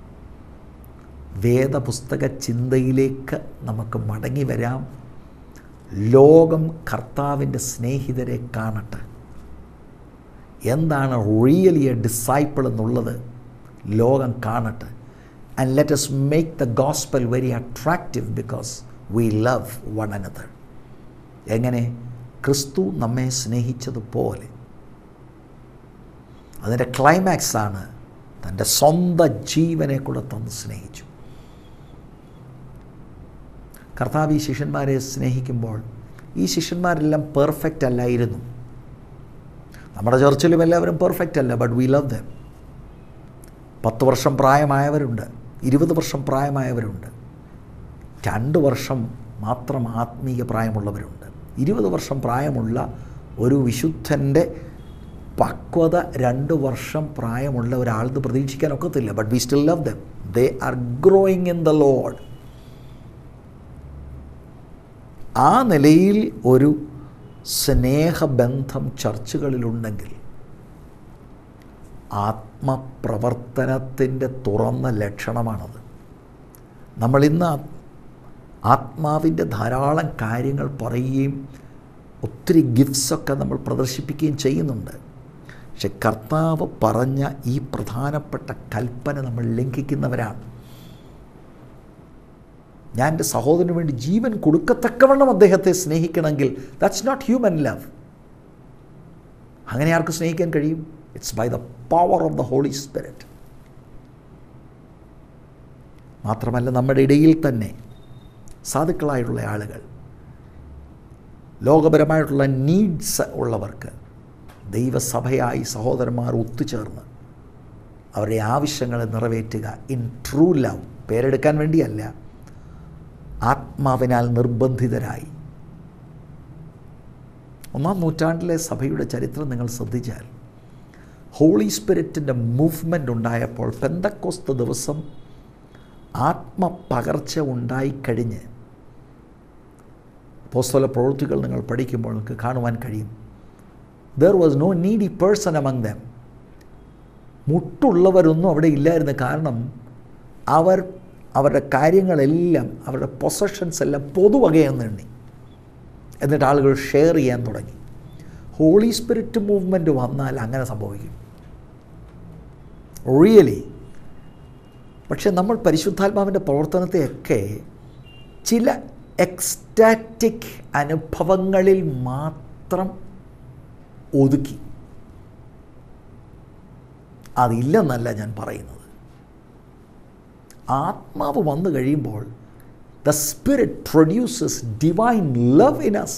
വേദപുസ്തക ചിന്തയിലേക്ക് നമുക്ക് മടങ്ങി വരാം ലോകം കർത്താവിൻ്റെ സ്നേഹിതരെ കാണട്ടെ എന്താണ് റിയലി എ ഡിസൈപ്പിൾ എന്നുള്ളത് ലോകം കാണട്ടെ and let's make the gospel very attractive because we love one another എങ്ങനെ ക്രിസ്തു നമ്മെ സ്നേഹിച്ചതുപോലെ അതിൻ്റെ ക്ലൈമാക്സ് ആണ് തൻ്റെ സ്വന്തം ജീവനെ കൂടെ തന്ന് സ്നേഹിച്ചു കർത്താവ് ഈ ശിഷ്യന്മാരെ സ്നേഹിക്കുമ്പോൾ ഈ ശിഷ്യന്മാരെല്ലാം പെർഫെക്റ്റ് അല്ലായിരുന്നു നമ്മുടെ ചർച്ചിലും എല്ലാവരും പെർഫെക്റ്റ് അല്ല ബട്ട് വി ലവ് ദം പത്ത് വർഷം പ്രായമായവരുണ്ട് ഇരുപത് വർഷം പ്രായമായവരുണ്ട് രണ്ട് വർഷം മാത്രം ആത്മീയ പ്രായമുള്ളവരുണ്ട് ഇരുപത് വർഷം പ്രായമുള്ള ഒരു വിശുദ്ധൻ്റെ പക്വത രണ്ട് വർഷം പ്രായമുള്ള ഒരാൾക്ക് പ്രതീക്ഷിക്കാൻ ഒക്കത്തില്ല but we still love them they are growing in the Lord ആ നിലയിൽ ഒരു സ്നേഹബന്ധം ചർച്ചുകളിലുണ്ടെങ്കിൽ ആത്മപ്രവർത്തനത്തിൻ്റെ തുറന്ന ലക്ഷണമാണത് നമ്മളിന്ന് ആത്മാവിൻ്റെ ധാരാളം കാര്യങ്ങൾ പറയുകയും ഒത്തിരി ഗിഫ്റ്റ്സൊക്കെ നമ്മൾ പ്രദർശിപ്പിക്കുകയും ചെയ്യുന്നുണ്ട് പക്ഷെ കർത്താവ് പറഞ്ഞ ഈ പ്രധാനപ്പെട്ട കൽപ്പന നമ്മൾ ലംഘിക്കുന്നവരാണ് ഞാൻ എൻ്റെ സഹോദരന് വേണ്ടി ജീവൻ കൊടുക്കത്തക്കവണ്ണം അദ്ദേഹത്തെ സ്നേഹിക്കണമെങ്കിൽ ദാറ്റ്സ് നോട്ട് ഹ്യൂമൻ ലവ് അങ്ങനെ ആർക്ക് സ്നേഹിക്കാൻ കഴിയും it's by the power of the Holy Spirit മാത്രമല്ല നമ്മുടെ ഇടയിൽ തന്നെ സാധുക്കളായിട്ടുള്ള ആളുകൾ ലോകപരമായിട്ടുള്ള നീഡ്സ് ഉള്ളവർക്ക് ദൈവസഭയായി സഹോദരന്മാർ ഒത്തുചേർന്ന് അവരുടെ ആവശ്യങ്ങളെ നിറവേറ്റുക ഇൻ ട്രൂ ലവ് പേരെടുക്കാൻ വേണ്ടിയല്ല ആത്മാവിനാൽ നിർബന്ധിതരായി ഒന്നാം നൂറ്റാണ്ടിലെ സഭയുടെ ചരിത്രം നിങ്ങൾ ശ്രദ്ധിച്ചാൽ ഹോളി സ്പിരിറ്റിൻ്റെ മൂവ്മെൻ്റ് ഉണ്ടായപ്പോൾ പെന്തക്കോസ്ത ദിവസം ആത്മപകർച്ച ഉണ്ടായിക്കഴിഞ്ഞ് പോസ്തല പ്രവൃത്തികൾ നിങ്ങൾ പഠിക്കുമ്പോൾ നിങ്ങൾക്ക് കാണുവാൻ കഴിയും there was no needy person among them മുട്ടുള്ളവരൊന്നും അവിടെ ഇല്ലായിരുന്നു കാരണം അവർ അവരുടെ കാര്യങ്ങളെല്ലാം അവരുടെ പൊസഷൻസ് എല്ലാം പൊതുവകയെന്ന് എണ്ണി എന്നിട്ട് ആളുകൾ ഷെയർ ചെയ്യാൻ തുടങ്ങി ഹോളി സ്പിരിറ്റ് മൂവ്മെൻറ്റ് വന്നാൽ അങ്ങനെ സംഭവിക്കും റിയലി പക്ഷെ നമ്മൾ പരിശുദ്ധാത്മാവിൻ്റെ പ്രവർത്തനത്തെയൊക്കെ ചില എക്സ്റ്റാറ്റിക് അനുഭവങ്ങളിൽ മാത്രം ഒതുക്കി അതില്ലെന്നല്ല ഞാൻ പറയുന്നത് ആത്മാവ് വന്നു കഴിയുമ്പോൾ the spirit produces divine love in us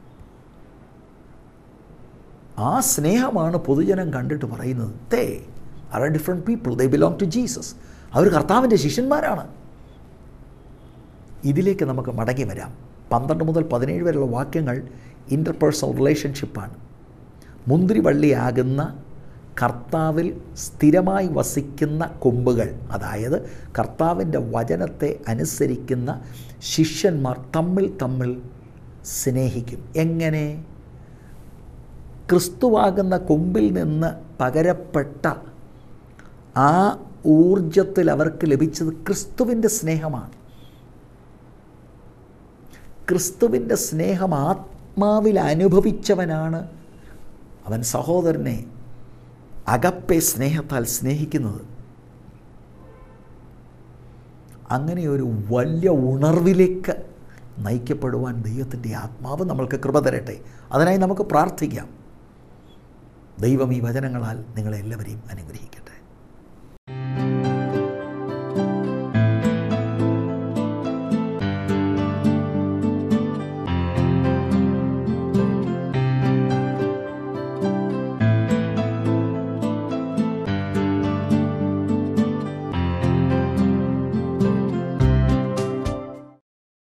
ആ സ്നേഹമാണ് പൊതുജനം കണ്ടിട്ട് പറയുന്നത് they are a different people they belong to Jesus അവർ കർത്താവിൻ്റെ ശിഷ്യന്മാരാണ് ഇതിലേക്ക് നമുക്ക് മടങ്ങി വരാം പന്ത്രണ്ട് മുതൽ പതിനേഴ് വരെയുള്ള വാക്യങ്ങൾ ഇൻ്റർപേഴ്സണൽ റിലേഷൻഷിപ്പാണ് മുന്തിരിവള്ളിയാകുന്ന കർത്താവിൽ സ്ഥിരമായി വസിക്കുന്ന കൊമ്പുകൾ അതായത് കർത്താവിൻ്റെ വചനത്തെ അനുസരിക്കുന്ന ശിഷ്യന്മാർ തമ്മിൽ തമ്മിൽ സ്നേഹിക്കും എങ്ങനെ ക്രിസ്തുവാകുന്ന കൊമ്പിൽ നിന്ന് പകരപ്പെട്ട ആ ഊർജത്തിൽ അവർക്ക് ലഭിച്ചത് ക്രിസ്തുവിൻ്റെ സ്നേഹമാണ് ക്രിസ്തുവിൻ്റെ സ്നേഹം ആത്മാവിൽ അനുഭവിച്ചവനാണ് അവൻ സഹോദരനെ അകപ്പെ സ്നേഹത്താൽ സ്നേഹിക്കുന്നത് അങ്ങനെ ഒരു വലിയ ഉണർവിലേക്ക് നയിക്കപ്പെടുവാൻ ദൈവത്തിൻ്റെ ആത്മാവ് നമ്മൾക്ക് കൃപ തരട്ടെ അതിനായി നമുക്ക് പ്രാർത്ഥിക്കാം ദൈവം ഈ വചനങ്ങളാൽ നിങ്ങളെല്ലാവരെയും അനുഗ്രഹിക്കട്ടെ